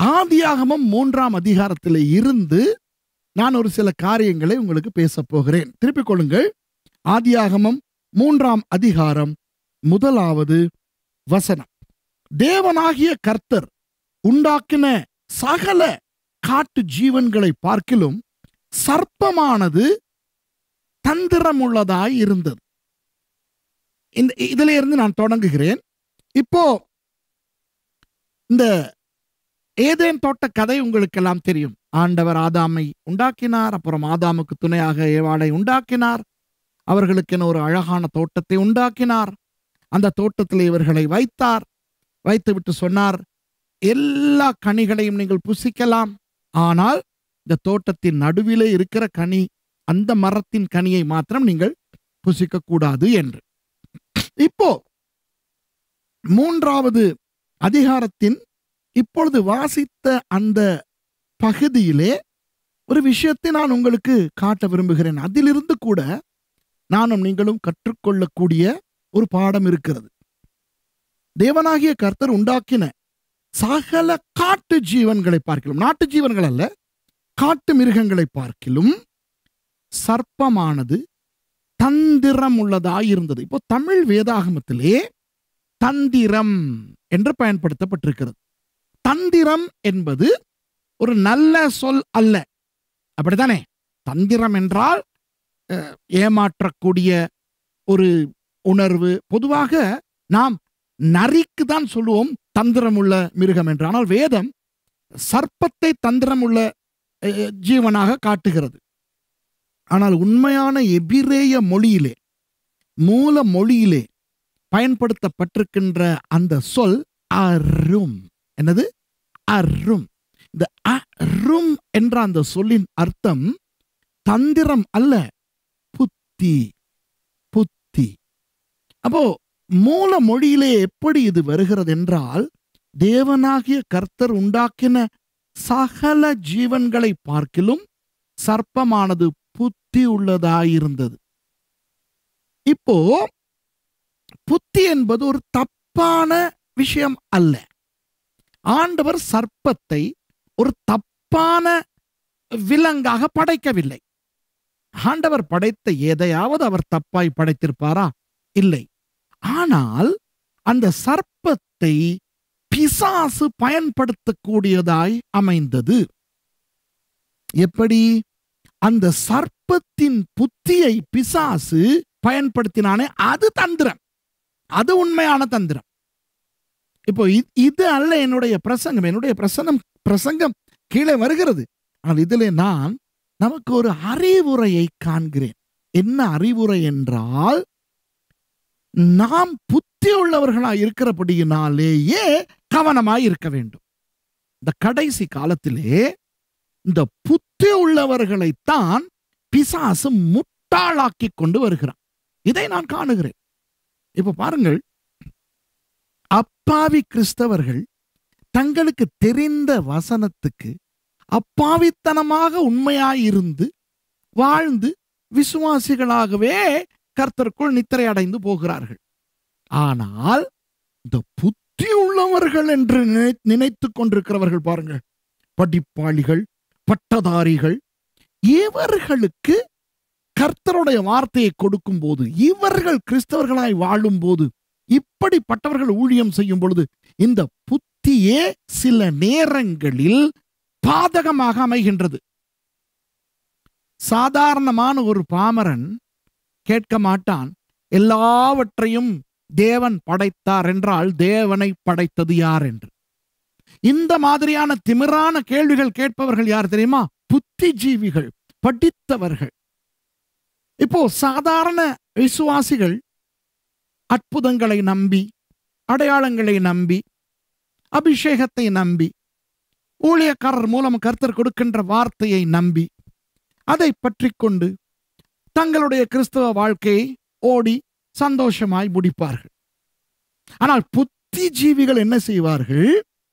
ஆதியாகமம் மூன்றாம் அதிகாரத்தில் இருந்து நான் ஒரு சில காரியங்களை உங்களுக்கு பேசப் போகிறேன் திருப்பிக் கொள்ளுங்கள் ஆதியாகமம் மூன்றாம் அதிகாரம் முதலாவது வசனம் தேவனாகிய கர்த்தர் உண்டாக்கின சகல காட்டு ஜீவன்களை பார்க்கிலும் சர்ப்பமானது தந்திரமுள்ளதாய் இருந்தது இந்த இதுல இருந்து நான் தொடங்குகிறேன் இப்போ இந்த ஏதேன் தோட்ட கதை உங்களுக்கெல்லாம் தெரியும் ஆண்டவர் ஆதாமை உண்டாக்கினார் அப்புறம் ஆதாமுக்கு துணையாக ஏவாளை உண்டாக்கினார் அவர்களுக்கென ஒரு அழகான தோட்டத்தை உண்டாக்கினார் அந்த தோட்டத்தில் இவர்களை வைத்தார் வைத்துவிட்டு சொன்னார் எல்லா கனிகளையும் நீங்கள் புசிக்கலாம் ஆனால் இந்த தோட்டத்தின் நடுவிலே இருக்கிற கனி அந்த மரத்தின் கனியை மாத்திரம் நீங்கள் புசிக்க கூடாது என்று இப்போ மூன்றாவது அதிகாரத்தின் இப்பொழுது வாசித்த அந்த பகுதியிலே ஒரு விஷயத்தை நான் உங்களுக்கு காட்ட விரும்புகிறேன் அதிலிருந்து கூட நானும் நீங்களும் கற்றுக்கொள்ளக்கூடிய ஒரு பாடம் இருக்கிறது தேவனாகிய கர்த்தர் உண்டாக்கின சகல காட்டு ஜீவன்களை பார்க்கிலும் நாட்டு ஜீவன்கள் அல்ல காட்டு மிருகங்களை பார்க்கிலும் சர்ப்பமானது தந்திரம் உள்ளதாய் இருந்தது இப்போ தமிழ் வேதாகமத்திலே தந்திரம் என்று பயன்படுத்தப்பட்டிருக்கிறது தந்திரம் என்பது ஒரு நல்ல சொல் அல்ல அப்படித்தானே தந்திரம் என்றால் அஹ், ஏமாற்றக்கூடிய ஒரு உணர்வு பொதுவாக நாம் நரிக்கு தான் சொல்லுவோம் தந்திரமுள்ள மிருகம் என்று ஆனால் வேதம் சர்ப்பத்தை தந்திரமுள்ள அஹ், ஜீவனாக காட்டுகிறது ஆனால் உண்மையான எபிரேய மொழியிலே மூல மொழியிலே பயன்படுத்தப்பட்டிருக்கின்ற அந்த சொல் அரும் என்னது அரும் இந்த அரும் என்ற அந்த சொல்லின் அர்த்தம் தந்திரம் அல்ல புத்தி புத்தி அப்போ மூல மொழியிலே எப்படி இது வருகிறது என்றால் தேவனாகிய கர்த்தர் உண்டாக்கின சகல ஜீவன்களை பார்க்கிலும் சர்ப்பமானது புத்தி உள்ளதாயிருந்தது இப்போ புத்தி என்பது ஒரு தப்பான விஷயம் அல்ல ஆண்டவர் சர்ப்பத்தை ஒரு தப்பான விலங்காக படைக்கவில்லை ஆண்டவர் படைத்த எதையாவது அவர் தப்பாய் படைத்திருப்பாரா இல்லை ஆனால் அந்த சர்ப்பத்தை பிசாசு பயன்படுத்தக்கூடியதாய் அமைந்தது எப்படி அந்த சர்ப்பத்தின் புத்தியை பிசாசு பயன்படுத்தினானே அது தந்திரம் அது உண்மையான தந்திரம் இப்போ இ- இது அல்ல என்னுடைய பிரசங்கம் என்னுடைய பிரசங்கம் பிரசங்கம் கீழே வருகிறது ஆனால் இதிலே நான் நமக்கு ஒரு அறிவுரையை காண்கிறேன் என்ன அறிவுரை என்றால் நாம் புத்தி உள்ளவர்களாய் இருக்கிறபடியினாலேயே கவனமாய் இருக்க வேண்டும் இந்த கடைசி காலத்திலே இந்த புத்தி உள்ளவர்களைத்தான் பிசாசு முட்டாளாக்கி கொண்டு வருகிறான் இதை நான் காணுகிறேன் இப்ப பாருங்கள் அப்பாவி கிறிஸ்தவர்கள் தங்களுக்கு தெரிந்த வசனத்துக்கு அப்பாவித்தனமாக உண்மையாயிருந்து வாழ்ந்து விசுவாசிகளாகவே கர்த்தருக்குள் நித்திரை அடைந்து போகிறார்கள் ஆனால் இந்த புத்தி உள்ளவர்கள் என்று நினை- நினைத்துக் கொண்டிருக்கிறவர்கள் பாருங்கள் படிப்பாளிகள் பட்டதாரிகள் இவர்களுக்கு கர்த்தருடைய வார்த்தையை கொடுக்கும் போது இவர்கள் கிறிஸ்தவர்களாய் வாழும் போது இப்படிப்பட்டவர்கள் ஊழியம் செய்யும் பொழுது இந்த புத்தியே சில நேரங்களில் பாதகமாக அமைகின்றது சாதாரணமான ஒரு பாமரன் கேட்க மாட்டான் எல்லாவற்றையும் தேவன் படைத்தார் என்றால் தேவனை படைத்தது யார் என்று இந்த மாதிரியான திமிரான கேள்விகள் கேட்பவர்கள் யார் தெரியுமா புத்திஜீவிகள் படித்தவர்கள் இப்போ சாதாரண விசுவாசிகள் அற்புதங்களை நம்பி அடையாளங்களை நம்பி அபிஷேகத்தை நம்பி ஊழியக்காரர் மூலம் கர்த்தர் கொடுக்கின்ற வார்த்தையை நம்பி அதை பற்றி கொண்டு தங்களுடைய கிறிஸ்தவ வாழ்க்கையை ஓடி சந்தோஷமாய் முடிப்பார்கள் ஆனால் புத்திஜீவிகள் என்ன செய்வார்கள்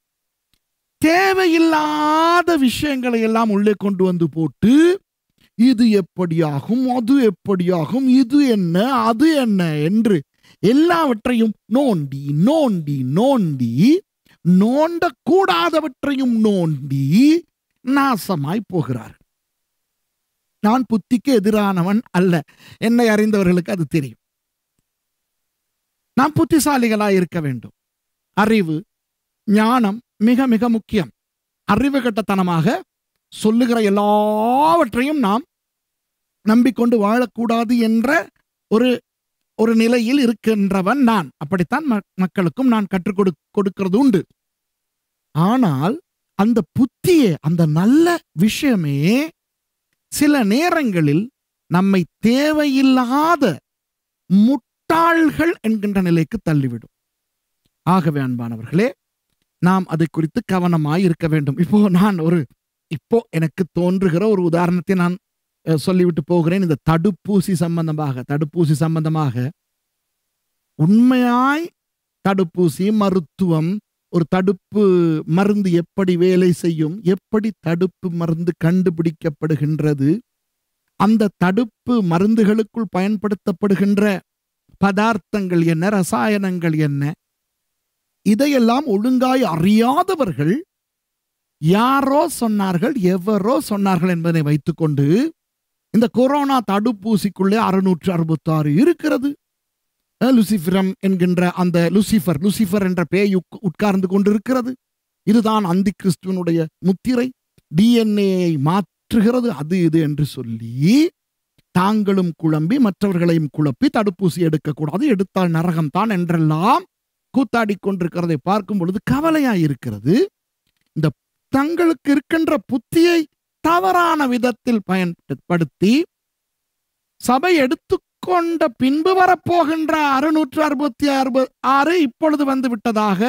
தேவையில்லாத விஷயங்களை எல்லாம் உள்ளே கொண்டு வந்து போட்டு இது எப்படியாகும் அது எப்படியாகும் இது என்ன அது என்ன என்று எல்லாவற்றையும் நோண்டி நோண்டி நோண்டி நோண்ட கூடாதவற்றையும் நோண்டி நாசமாய் போகிறார் நான் புத்திக்கு எதிரானவன் அல்ல என்னை அறிந்தவர்களுக்கு அது தெரியும் நாம் புத்திசாலிகளாய் இருக்க வேண்டும் அறிவு ஞானம் மிக மிக முக்கியம் அறிவு கட்டத்தனமாக சொல்லுகிற எல்லாவற்றையும் நாம் நம்பிக்கொண்டு வாழக்கூடாது என்ற ஒரு ஒரு நிலையில் இருக்கின்றவன் நான் அப்படித்தான் மக்களுக்கும் நான் கற்றுக் கொடு கொடுக்கிறது உண்டு ஆனால் அந்த புத்தியே அந்த நல்ல விஷயமே சில நேரங்களில் நம்மை தேவையில்லாத முட்டாள்கள் என்கின்ற நிலைக்கு தள்ளிவிடும் ஆகவே அன்பானவர்களே நாம் அதை குறித்து கவனமாய் இருக்க வேண்டும் இப்போ நான் ஒரு இப்போ எனக்கு தோன்றுகிற ஒரு உதாரணத்தை நான் சொல்லிவிட்டு போகிறேன் இந்த தடுப்பூசி சம்பந்தமாக தடுப்பூசி சம்பந்தமாக உண்மையாய் தடுப்பூசி மருத்துவம் ஒரு தடுப்பு மருந்து எப்படி வேலை செய்யும் எப்படி தடுப்பு மருந்து கண்டுபிடிக்கப்படுகின்றது அந்த தடுப்பு மருந்துகளுக்குள் பயன்படுத்தப்படுகின்ற பதார்த்தங்கள் என்ன ரசாயனங்கள் என்ன இதையெல்லாம் ஒழுங்காய் அறியாதவர்கள் யாரோ சொன்னார்கள் எவரோ சொன்னார்கள் என்பதை வைத்துக்கொண்டு இந்த கொரோனா தடுப்பூசிக்குள்ளே அறுநூற்று அறுபத்தாறு இருக்கிறது லுசிஃபரம் என்கின்ற அந்த லுசிஃபர் லுசிஃபர் என்ற பேய் உட்கார்ந்து கொண்டிருக்கிறது இதுதான் அந்தி கிறிஸ்துவனுடைய முத்திரை டிஎன்ஏயை மாற்றுகிறது அது இது என்று சொல்லி தாங்களும் குழம்பி மற்றவர்களையும் குழப்பி தடுப்பூசி எடுக்கக்கூடாது எடுத்தால் நரகம் தான் என்றெல்லாம் கூத்தாடி கொண்டிருக்கிறதை பார்க்கும் பொழுது கவலையாய் இருக்கிறது இந்த தங்களுக்கு இருக்கின்ற புத்தியை தவறான விதத்தில் பயன்படுத்தி சபை எடுத்துக்கொண்ட பின்பு வரப்போகின்ற அறுநூற்று அறுபத்தி அறுபது ஆறு இப்பொழுது வந்து விட்டதாக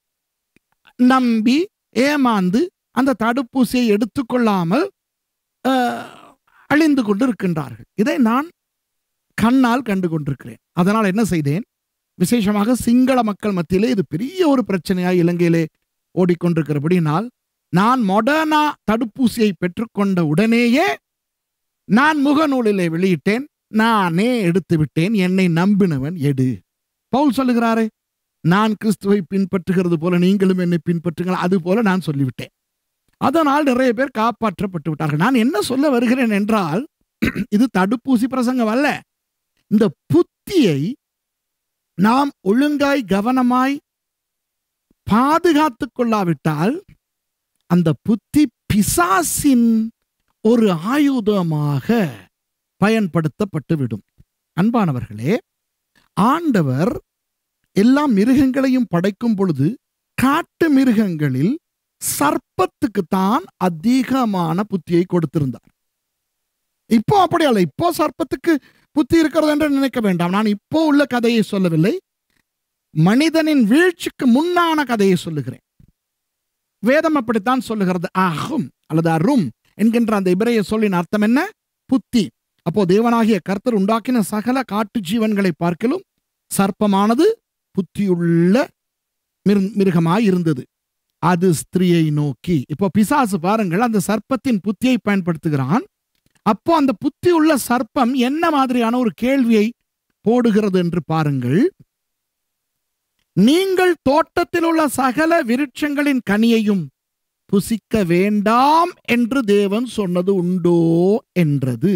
நம்பி ஏமாந்து அந்த தடுப்பூசியை எடுத்துக்கொள்ளாமல் அழிந்து கொண்டு இருக்கின்றார்கள் இதை நான் கண்ணால் கண்டு கொண்டிருக்கிறேன் அதனால் என்ன செய்தேன் விசேஷமாக சிங்கள மக்கள் மத்தியிலே இது பெரிய ஒரு பிரச்சனையாய் இலங்கையிலே ஓடிக்கொண்டிருக்கிறபடினால் நான் மொடர்னா தடுப்பூசியை பெற்றுக்கொண்ட உடனேயே நான் முகநூலிலே வெளியிட்டேன் நானே எடுத்து விட்டேன் என்னை நம்பினவன் எடு பவுல் சொல்லுகிறாரே நான் கிறிஸ்துவை பின்பற்றுகிறது போல நீங்களும் என்னை பின்பற்றுங்கள் அது போல நான் சொல்லிவிட்டேன் அதனால் நிறைய பேர் காப்பாற்றப்பட்டு விட்டார்கள் நான் என்ன சொல்ல வருகிறேன் என்றால் இது தடுப்பூசி பிரசங்கம் அல்ல இந்த புத்தியை நாம் ஒழுங்காய் கவனமாய் பாதுகாத்து கொள்ளாவிட்டால் அந்த புத்தி பிசாசின் ஒரு ஆயுதமாக பயன்படுத்தப்பட்டு விடும் அன்பானவர்களே ஆண்டவர் எல்லா மிருகங்களையும் படைக்கும் பொழுது காட்டு மிருகங்களில் சர்ப்பத்துக்கு தான் அதிகமான புத்தியை கொடுத்திருந்தார் இப்போ அப்படி அல்ல இப்போ சர்ப்பத்துக்கு புத்தி இருக்கிறது என்று நினைக்க வேண்டாம் நான் இப்போ உள்ள கதையை சொல்லவில்லை மனிதனின் வீழ்ச்சிக்கு முன்னான கதையை சொல்லுகிறேன் வேதம் அப்படித்தான் சொல்லுகிறது அஹும் அல்லது அரும் என்கின்ற அந்த இபிரைய சொல்லின் அர்த்தம் என்ன புத்தி அப்போ தேவனாகிய கர்த்தர் உண்டாக்கின சகல காட்டு ஜீவன்களை பார்க்கலும் சர்ப்பமானது புத்தியுள்ள மிருகமாய் இருந்தது அது ஸ்திரியை நோக்கி இப்போ பிசாசு பாருங்கள் அந்த சர்ப்பத்தின் புத்தியை பயன்படுத்துகிறான் அப்போ அந்த புத்தி உள்ள சர்ப்பம் என்ன மாதிரியான ஒரு கேள்வியை போடுகிறது என்று பாருங்கள் நீங்கள் தோட்டத்தில் உள்ள சகல விருட்சங்களின் கனியையும் புசிக்க வேண்டாம் என்று தேவன் சொன்னது உண்டோ என்றது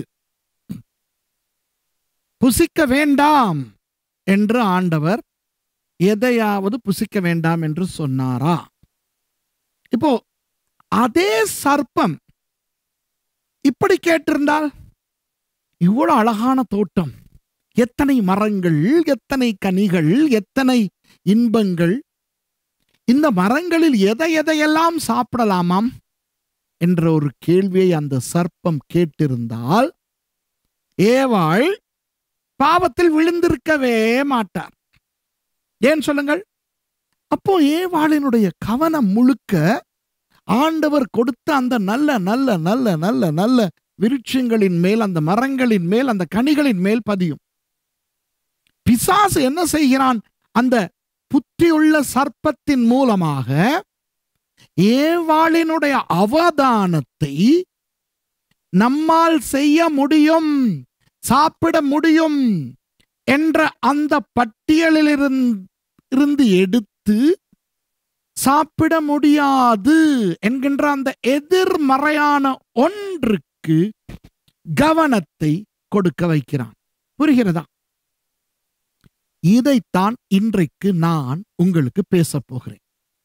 புசிக்க வேண்டாம் என்று ஆண்டவர் எதையாவது புசிக்க வேண்டாம் என்று சொன்னாரா இப்போ அதே சர்ப்பம் இப்படி கேட்டிருந்தால் இவ்வளவு அழகான தோட்டம் எத்தனை மரங்கள் எத்தனை கனிகள் எத்தனை இன்பங்கள் இந்த மரங்களில் எதை எதையெல்லாம் சாப்பிடலாமாம் என்ற ஒரு கேள்வியை அந்த சர்ப்பம் கேட்டிருந்தால் ஏவாள் பாவத்தில் விழுந்திருக்கவே மாட்டார் ஏன் சொல்லுங்கள் அப்போ ஏவாளினுடைய கவனம் முழுக்க ஆண்டவர் கொடுத்த அந்த நல்ல நல்ல நல்ல நல்ல நல்ல விருட்சங்களின் மேல் அந்த மரங்களின் மேல் அந்த கனிகளின் மேல் பதியும் பிசாசு என்ன செய்கிறான் அந்த புத்தியுள்ள சர்ப்பத்தின் மூலமாக ஏவாளினுடைய அவதானத்தை நம்மால் செய்ய முடியும் சாப்பிட முடியும் என்ற அந்த பட்டியலில் இருந்து எடுத்து சாப்பிட முடியாது என்கின்ற அந்த எதிர்மறையான ஒன்றுக்கு கவனத்தை கொடுக்க வைக்கிறான் புரிகிறதா இதைத்தான் இன்றைக்கு நான் உங்களுக்கு பேசப் போகிறேன்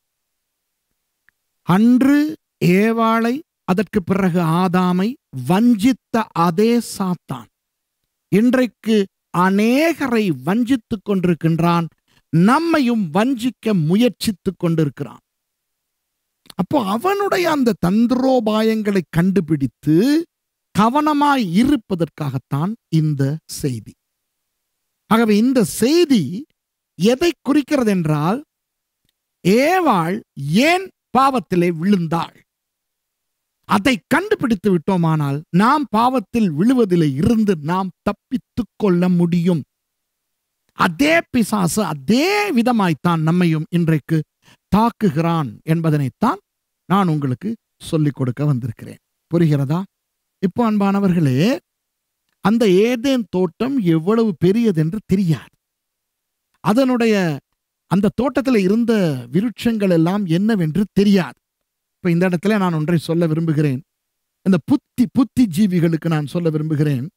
அன்று ஏவாளை அதற்கு பிறகு ஆதாமை வஞ்சித்த அதே சாத்தான் இன்றைக்கு அநேகரை வஞ்சித்துக் கொண்டிருக்கின்றான் நம்மையும் வஞ்சிக்க முயற்சித்துக் கொண்டிருக்கிறான் அப்போ அவனுடைய அந்த தந்திரோபாயங்களை கண்டுபிடித்து கவனமாய் இருப்பதற்காகத்தான் இந்த செய்தி ஆகவே இந்த செய்தி எதை குறிக்கிறது என்றால் ஏவாள் ஏன் பாவத்திலே விழுந்தாள் அதை கண்டுபிடித்து விட்டோமானால் நாம் பாவத்தில் விழுவதிலே இருந்து நாம் தப்பித்துக் கொள்ள முடியும் அதே பிசாசு அதே விதமாய்த்தான் நம்மையும் இன்றைக்கு தாக்குகிறான் என்பதனைத்தான் நான் உங்களுக்கு சொல்லிக் கொடுக்க வந்திருக்கிறேன் புரிகிறதா இப்போ அன்பானவர்களே அந்த ஏதேன் தோட்டம் எவ்வளவு பெரியதென்று தெரியாது அதனுடைய அந்த தோட்டத்தில் இருந்த விருட்சங்கள் எல்லாம் என்னவென்று தெரியாது இப்ப இந்த இடத்துல நான் ஒன்றை சொல்ல விரும்புகிறேன் இந்த புத்தி புத்தி ஜீவிகளுக்கு நான் சொல்ல விரும்புகிறேன்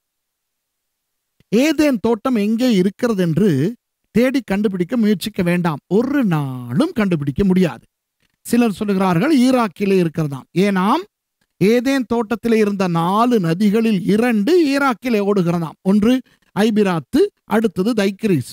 ஏதேன் தோட்டம் எங்கே இருக்கிறது என்று தேடி கண்டுபிடிக்க முயற்சிக்க வேண்டாம் ஒரு நாளும் கண்டுபிடிக்க முடியாது சிலர் சொல்லுகிறார்கள் ஈராக்கிலே இருக்கிறதாம் ஏனாம் ஏதேன் தோட்டத்திலே இருந்த நாலு நதிகளில் இரண்டு ஈராக்கிலே ஓடுகிறதாம் ஒன்று ஐபிராத்து அடுத்தது தைக்ரீஸ்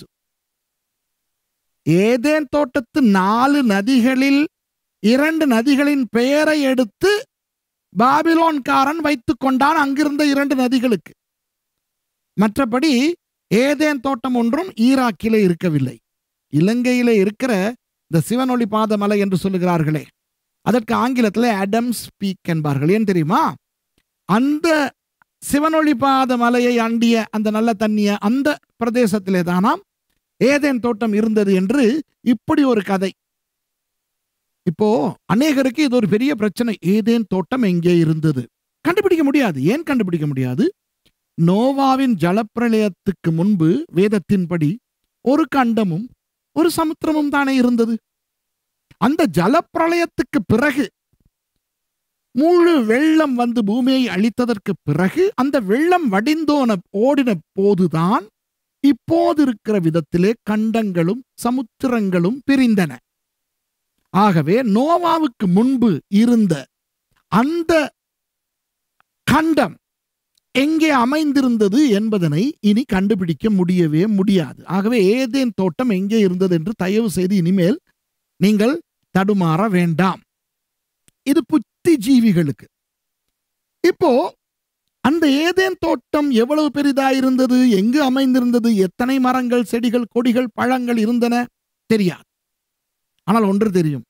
ஏதேன் தோட்டத்து நாலு நதிகளில் இரண்டு நதிகளின் பெயரை எடுத்து பாபிலோன்காரன் வைத்துக் கொண்டான் அங்கிருந்த இரண்டு நதிகளுக்கு மற்றபடி ஏதேன் தோட்டம் ஒன்றும் ஈராக்கிலே இருக்கவில்லை இலங்கையிலே இருக்கிற இந்த சிவனொளி பாத மலை என்று சொல்லுகிறார்களே அதற்கு ஆங்கிலத்தில் அடம்ஸ் பீக் என்பார்கள் ஏன் தெரியுமா அந்த சிவனொளி பாத மலையை அண்டிய அந்த நல்ல தண்ணிய அந்த பிரதேசத்திலே தானாம் ஏதேன் தோட்டம் இருந்தது என்று இப்படி ஒரு கதை இப்போ அநேகருக்கு இது ஒரு பெரிய பிரச்சனை ஏதேன் தோட்டம் எங்கே இருந்தது கண்டுபிடிக்க முடியாது ஏன் கண்டுபிடிக்க முடியாது நோவாவின் ஜலப்பிரளயத்துக்கு முன்பு வேதத்தின்படி ஒரு கண்டமும் ஒரு சமுத்திரமும் தானே இருந்தது அந்த ஜலப்பிரளயத்துக்கு பிறகு முழு வெள்ளம் வந்து பூமியை அழித்ததற்கு பிறகு அந்த வெள்ளம் வடிந்தோன ஓடின போதுதான் இப்போது இருக்கிற விதத்திலே கண்டங்களும் சமுத்திரங்களும் பிரிந்தன ஆகவே நோவாவுக்கு முன்பு இருந்த அந்த கண்டம் எங்கே அமைந்திருந்தது என்பதனை இனி கண்டுபிடிக்க முடியவே முடியாது ஆகவே ஏதேன் தோட்டம் எங்கே இருந்தது என்று தயவு செய்து இனிமேல் நீங்கள் தடுமாற வேண்டாம் இது புத்திஜீவிகளுக்கு இப்போ அந்த ஏதேன் தோட்டம் எவ்வளவு பெரிதாயிருந்தது எங்கு அமைந்திருந்தது எத்தனை மரங்கள் செடிகள் கொடிகள் பழங்கள் இருந்தன தெரியாது ஆனால் ஒன்று தெரியும்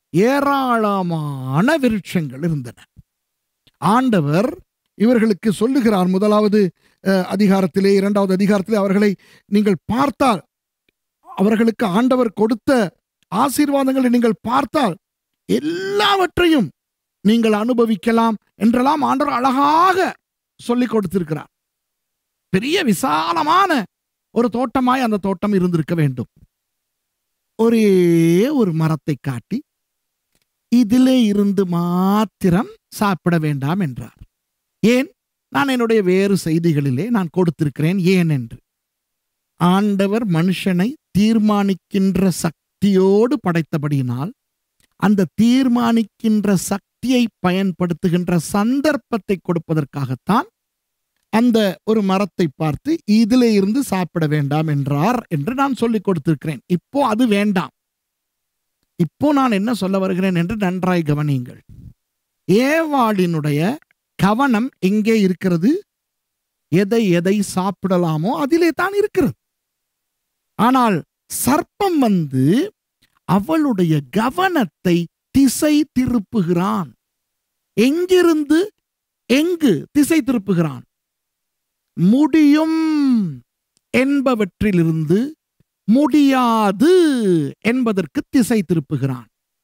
ஏராளமான விருட்சங்கள் இருந்தன ஆண்டவர் இவர்களுக்கு சொல்லுகிறார் முதலாவது அஹ், அதிகாரத்திலே இரண்டாவது அதிகாரத்திலே அவர்களை நீங்கள் பார்த்தால் அவர்களுக்கு ஆண்டவர் கொடுத்த ஆசீர்வாதங்களை நீங்கள் பார்த்தால் எல்லாவற்றையும் நீங்கள் அனுபவிக்கலாம் என்றெல்லாம் ஆண்டவர் அழகாக சொல்லிக் கொடுத்திருக்கிறார் பெரிய விசாலமான ஒரு தோட்டமாய் அந்த தோட்டம் இருந்திருக்க வேண்டும் ஒரே ஒரு மரத்தை காட்டி இதிலே இருந்து மாத்திரம் சாப்பிட வேண்டாம் என்றார் ஏன் நான் என்னுடைய வேறு செய்திகளிலே நான் கொடுத்திருக்கிறேன் ஏன் என்று ஆண்டவர் மனுஷனை தீர்மானிக்கின்ற சக்தியோடு படைத்தபடியினால் அந்த தீர்மானிக்கின்ற சக்தியை பயன்படுத்துகின்ற சந்தர்ப்பத்தை கொடுப்பதற்காகத்தான் அந்த ஒரு மரத்தை பார்த்து இதிலே இருந்து சாப்பிட வேண்டாம் என்றார் என்று நான் சொல்லிக் கொடுத்திருக்கிறேன் இப்போ அது வேண்டாம் இப்போ நான் என்ன சொல்ல வருகிறேன் என்று நன்றாய் கவனியுங்கள் ஏவாளினுடைய கவனம் எங்கே இருக்கிறது எதை எதை சாப்பிடலாமோ அதிலே தான் இருக்கிறது ஆனால் சர்ப்பம் வந்து அவளுடைய கவனத்தை திசை திருப்புகிறான் எங்கிருந்து எங்கு திசை திருப்புகிறான் முடியும் என்பவற்றிலிருந்து முடியாது என்பதற்கு திசை திருப்புகிறான்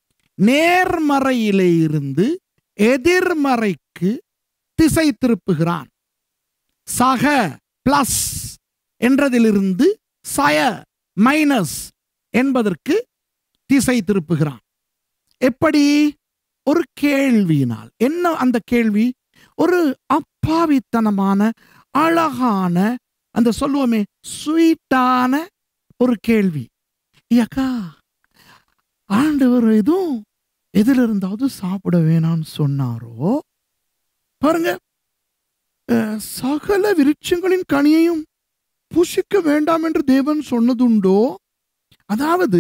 நேர்மறையிலே இருந்து எதிர்மறைக்கு திசை திருப்புகிறான் சக பிளஸ் என்றதிலிருந்து சய மைனஸ் என்பதற்கு திசை திருப்புகிறான் எப்படி ஒரு கேள்வியினால் என்ன அந்த கேள்வி ஒரு அப்பாவித்தனமான அழகான அந்த சொல்லுவோமே ஸ்வீட்டான ஒரு கேள்வி ஐயாக்கா ஆண்டவர் எதுவும் எதில் இருந்தாவது சாப்பிட வேணாம்னு சொன்னாரோ பாருங்க அஹ், சகல விருட்சங்களின் கனியையும் புசிக்க வேண்டாம் என்று தேவன் சொன்னதுண்டோ அதாவது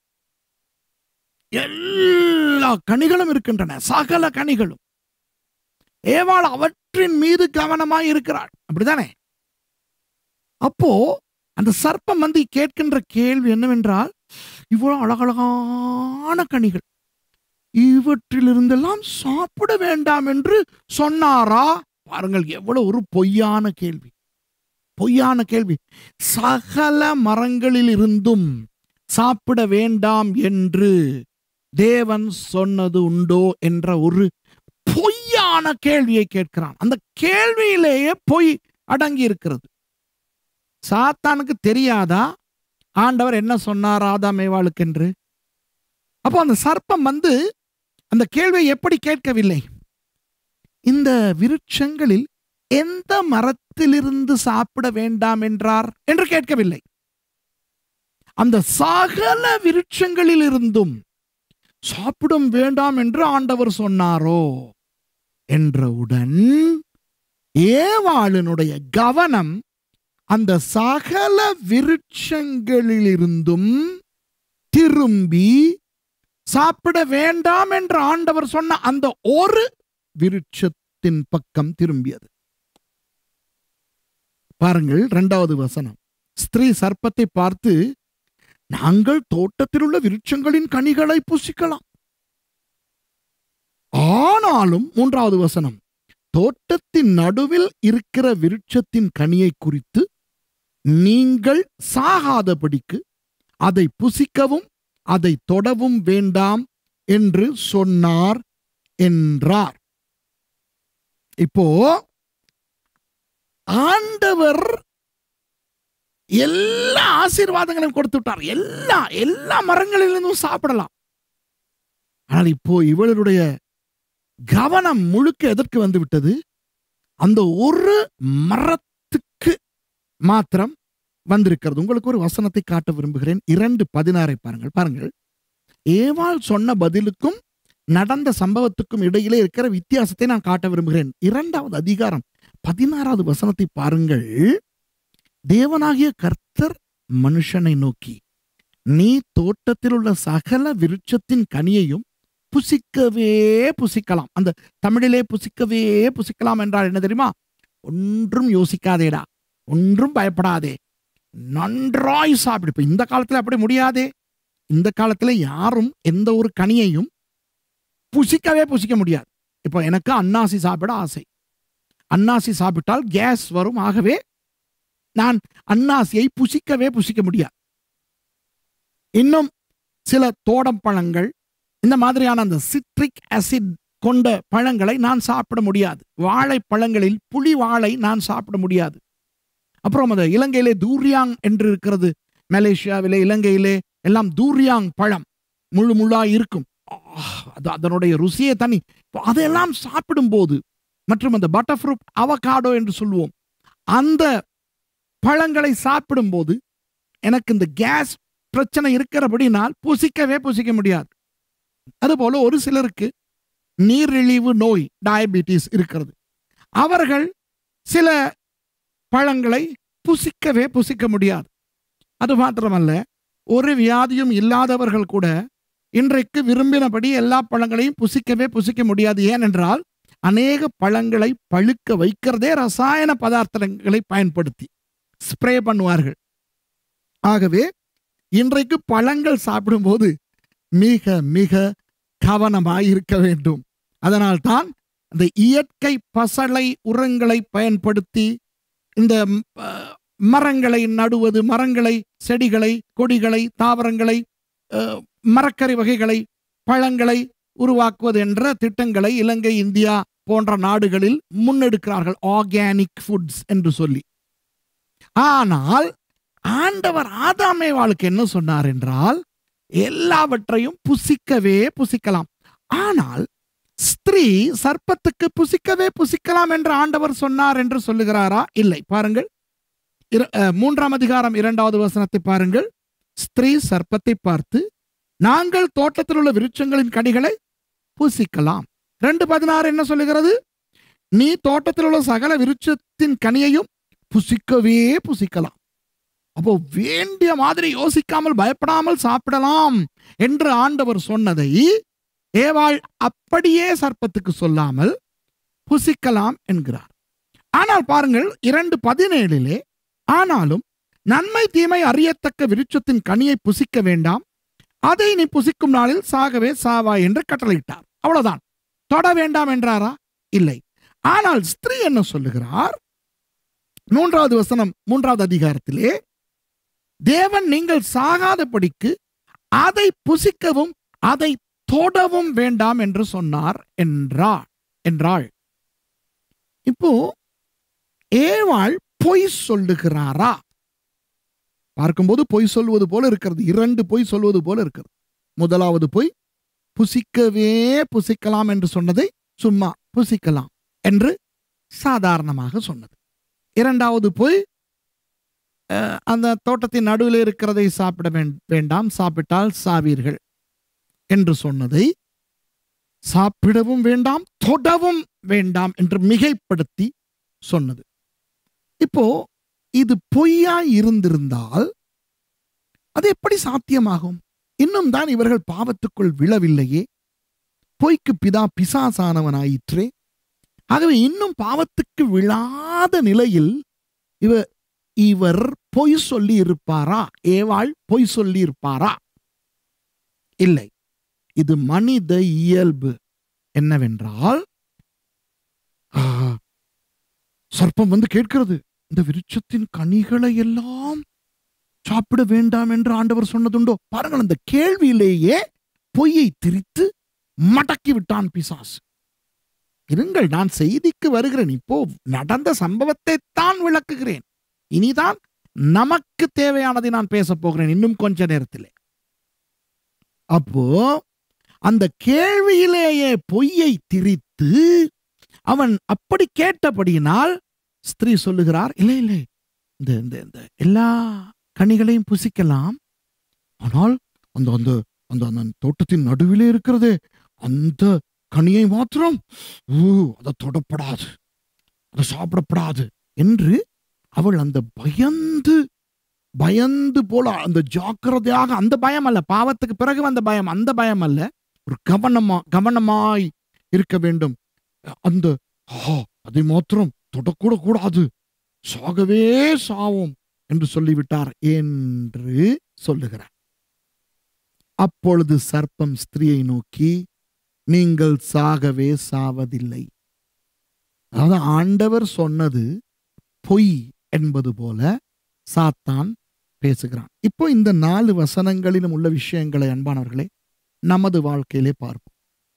எல்லா கனிகளும் இருக்கின்றன சகல கனிகளும் ஏவாள் அவற்றின் மீது கவனமாய் இருக்கிறாள் அப்படிதானே அப்போ அந்த சர்ப்பம் வந்து கேட்கின்ற கேள்வி என்னவென்றால் இவ்வளவு அழகழகான கனிகள் இவற்றிலிருந்தெல்லாம் சாப்பிட வேண்டாம் என்று சொன்னாரா பாருங்கள் எவ்வளவு ஒரு பொய்யான கேள்வி பொய்யான கேள்வி சகல மரங்களில் இருந்தும் சாப்பிட வேண்டாம் என்று தேவன் சொன்னது உண்டோ என்ற ஒரு பொய்யான கேள்வியை கேட்கிறான் அந்த கேள்வியிலேயே பொய் அடங்கி இருக்கிறது சாத்தானுக்கு தெரியாதா ஆண்டவர் என்ன சொன்னார் ஆதாம் ஏவாளுக்கு என்று அப்போ அந்த சர்ப்பம் வந்து அந்த கேள்வியை எப்படி கேட்கவில்லை இந்த விருட்சங்களில் எந்த மரத்திலிருந்து சாப்பிட வேண்டாம் என்றார் என்று கேட்கவில்லை அந்த சகல விருட்சங்களில் இருந்தும் சாப்பிடும் வேண்டாம் என்று ஆண்டவர் சொன்னாரோ என்றவுடன் ஏவாளினுடைய கவனம் அந்த சகல விருட்சங்களிலிருந்தும் திரும்பி சாப்பிட வேண்டாம் என்று ஆண்டவர் சொன்ன அந்த ஒரு விருட்சத்தின் பக்கம் திரும்பியது பாருங்கள் இரண்டாவது வசனம் ஸ்திரீ சர்ப்பத்தை பார்த்து நாங்கள் தோட்டத்தில் உள்ள விருட்சங்களின் கனிகளை புசிக்கலாம் ஆனாலும் மூன்றாவது வசனம் தோட்டத்தின் நடுவில் இருக்கிற விருட்சத்தின் கனியை குறித்து நீங்கள் சாகாதபடிக்கு அதை புசிக்கவும் அதை தொடவும் வேண்டாம் என்று சொன்னார் என்றார் இப்போ ஆண்டவர் எல்லா ஆசீர்வாதங்களையும் கொடுத்து விட்டார் எல்லா எல்லா மரங்களிலிருந்தும் சாப்பிடலாம் ஆனால் இப்போ இவளுடைய கவனம் முழுக்க எதற்கு வந்து விட்டது அந்த ஒரு மரத்துக்கு மாத்திரம் வந்திருக்கிறது உங்களுக்கு ஒரு வசனத்தை காட்ட விரும்புகிறேன் இரண்டு பதினாறை பாருங்கள் பாருங்கள் ஏவாள் சொன்ன பதிலுக்கும் நடந்த சம்பவத்துக்கும் இடையிலே இருக்கிற வித்தியாசத்தை நான் காட்ட விரும்புகிறேன் இரண்டாவது அதிகாரம் பதினாறாவது வசனத்தை பாருங்கள் தேவனாகிய கர்த்தர் மனுஷனை நோக்கி நீ தோட்டத்தில் உள்ள சகல விருட்சத்தின் கனியையும் புசிக்கவே புசிக்கலாம் அந்த தமிழிலே புசிக்கவே புசிக்கலாம் என்றால் என்ன தெரியுமா ஒன்றும் யோசிக்காதேடா ஒன்றும் பயப்படாதே நன்றாய் சாப்பிடு இப்ப இந்த காலத்துல அப்படி முடியாதே இந்த காலத்துல யாரும் எந்த ஒரு கனியையும் புசிக்கவே புசிக்க முடியாது இப்போ எனக்கு அன்னாசி சாப்பிட ஆசை அன்னாசி சாப்பிட்டால் கேஸ் வரும் ஆகவே நான் அன்னாசியை புசிக்கவே புசிக்க முடியாது இன்னும் சில தோடம் பழங்கள் இந்த மாதிரியான அந்த சிட்ரிக் ஆசிட் கொண்ட பழங்களை நான் சாப்பிட முடியாது வாழைப்பழங்களில் புளி வாழை நான் சாப்பிட முடியாது அப்புறம் அந்த இலங்கையிலே தூரியாங் என்று இருக்கிறது மலேசியாவிலே இலங்கையிலே எல்லாம் தூரியாங் பழம் முழு முள்ளா இருக்கும் ஆஹ், அது அதனுடைய ருசியே தனி இப்போ அதையெல்லாம் சாப்பிடும்போது மற்றும் அந்த பட்டர் ஃப்ரூட் அவகாடோ என்று சொல்லுவோம் அந்த பழங்களை சாப்பிடும்போது எனக்கு இந்த கேஸ் பிரச்சனை இருக்கிறபடினால் புசிக்கவே புசிக்க முடியாது அதுபோல ஒரு சிலருக்கு நீரிழிவு நோய் டயபிட்டிஸ் இருக்கிறது அவர்கள் சில பழங்களை புசிக்கவே புசிக்க முடியாது அது மாத்திரமல்ல ஒரு வியாதியும் இல்லாதவர்கள் கூட இன்றைக்கு விரும்பினபடி எல்லா பழங்களையும் புசிக்கவே புசிக்க முடியாது ஏனென்றால் அநேக பழங்களை பழுக்க வைக்கிறதே ரசாயன பதார்த்தங்களை பயன்படுத்தி ஸ்ப்ரே பண்ணுவார்கள் ஆகவே இன்றைக்கு பழங்கள் சாப்பிடும்போது மிக மிக கவனமாய் இருக்க வேண்டும் அதனால்தான் இந்த இயற்கை பசளை உரங்களை பயன்படுத்தி இந்த ம், அஹ், மரங்களை நடுவது மரங்களை செடிகளை கொடிகளை தாவரங்களை அஹ், மரக்கறி வகைகளை பழங்களை உருவாக்குவது என்ற திட்டங்களை இலங்கை இந்தியா போன்ற நாடுகளில் முன்னெடுக்கிறார்கள் ஆர்கானிக் ஃபுட்ஸ் என்று சொல்லி ஆனால் ஆண்டவர் ஆதாமேவாளுக்கு என்ன சொன்னார் என்றால் எல்லாவற்றையும் புசிக்கவே புசிக்கலாம் ஆனால் ஸ்திரீ சர்ப்பத்துக்கு புசிக்கவே புசிக்கலாம் என்று ஆண்டவர் சொன்னார் என்று சொல்லுகிறாரா இல்லை பாருங்கள் இர- அஹ், மூன்றாம் அதிகாரம் இரண்டாவது வசனத்தை பாருங்கள் ஸ்திரீ சர்ப்பத்தை பார்த்து நாங்கள் தோட்டத்தில் உள்ள விருட்சங்களின் கனிகளை புசிக்கலாம் ரெண்டு பதினாறு என்ன சொல்லுகிறது நீ தோட்டத்தில் உள்ள சகல விருட்சத்தின் கனியையும் புசிக்கவே புசிக்கலாம் அப்போ வேண்டிய மாதிரி யோசிக்காமல் பயப்படாமல் சாப்பிடலாம் என்று ஆண்டவர் சொன்னதை ஏவாள் அப்படியே சர்ப்பத்துக்கு சொல்லாமல் புசிக்கலாம் என்கிறார் ஆனால் பாருங்கள் இரண்டு பதினேழிலே ஆனாலும் நன்மை தீமை அறியத்தக்க விருட்சத்தின் கனியை புசிக்க வேண்டாம் அதை நீ புசிக்கும் நாளில் சாகவே சாவாய் என்று கட்டளையிட்டார் அவ்வளவுதான் தொட வேண்டாம் என்றாரா இல்லை ஆனால் ஸ்திரீ என்ன சொல்லுகிறார் மூன்றாவது வசனம் மூன்றாவது அதிகாரத்திலே தேவன் நீங்கள் சாகாதபடிக்கு அதை புசிக்கவும் அதை தொடவும் வேண்டாம் என்று சொன்னார் என்றார் என்றாள் இப்போ ஏவாள் பொய் சொல்லுகிறாரா பார்க்கும்போது பொய் சொல்வது போல இருக்கிறது இரண்டு பொய் சொல்வது போல இருக்கிறது முதலாவது பொய் புசிக்கவே புசிக்கலாம் என்று சொன்னதை சும்மா புசிக்கலாம் என்று சாதாரணமாக சொன்னது இரண்டாவது பொய் அஹ், அந்த தோட்டத்தின் நடுவில் இருக்கிறதை சாப்பிட வேண்- வேண்டாம் சாப்பிட்டால் சாவீர்கள் என்று சொன்னதை சாப்பிடவும் வேண்டாம் தொடவும் வேண்டாம் என்று மிகைப்படுத்தி சொன்னது இப்போ இது பொய்யா இருந்திருந்தால் அது எப்படி சாத்தியமாகும் இன்னும் தான் இவர்கள் பாவத்துக்குள் விழவில்லையே பொய்க்கு பிதா பிசாசானவனாயிற்றே ஆகவே இன்னும் பாவத்துக்கு விழாத நிலையில் இவ இவர் பொய் சொல்லி இருப்பாரா ஏவாள் பொய் சொல்லி இருப்பாரா இல்லை இது மனித இயல்பு என்னவென்றால் ஆ, சர்ப்பம் வந்து கேட்கிறது இந்த விருட்சத்தின் கனிகளை எல்லாம் சாப்பிட வேண்டாம் என்று ஆண்டவர் சொன்னதுண்டோ பாருங்கள் அந்த கேள்வியிலேயே பொய்யை திரித்து மடக்கி விட்டான் பிசாசு இருங்கள் நான் செய்திக்கு வருகிறேன் இப்போ நடந்த சம்பவத்தை தான் விளக்குகிறேன் இனிதான் நமக்கு தேவையானதை நான் பேசப் போகிறேன் இன்னும் கொஞ்ச நேரத்திலே அப்போ அந்த கேள்வியிலேயே பொய்யை திரித்து அவன் அப்படி கேட்டபடியினால் ஸ்திரீ சொல்லுகிறார் இல்லை இல்லை இந்த இந்த இந்த எல்லா கனிகளையும் புசிக்கலாம் ஆனால் அந்த அந்த அந்த அந்த தோட்டத்தின் நடுவிலே இருக்கிறது அந்த கனியை மாத்திரம் ஊ அதை தொடப்படாது அதை சாப்பிடப்படாது என்று அவள் அந்த பயந்து பயந்து போல அந்த ஜாக்கிரதையாக அந்த பயம் அல்ல பாவத்துக்கு பிறகு வந்த பயம் அந்த பயம் அல்ல ஒரு கவனமா கவனமாய் இருக்க வேண்டும் அந்த ஆ அதை மாத்திரம் தொடக்கூட கூடாது சாகவே சாவோம் என்று சொல்லிவிட்டார் என்று சொல்லுகிறார் அப்பொழுது சர்ப்பம் ஸ்திரியை நோக்கி நீங்கள் சாகவே சாவதில்லை அதாவது ஆண்டவர் சொன்னது பொய் என்பது போல சாத்தான் பேசுகிறான் இப்போ இந்த நாலு வசனங்களிலும் உள்ள விஷயங்களை அன்பானவர்களே நமது வாழ்க்கையிலே பார்ப்போம்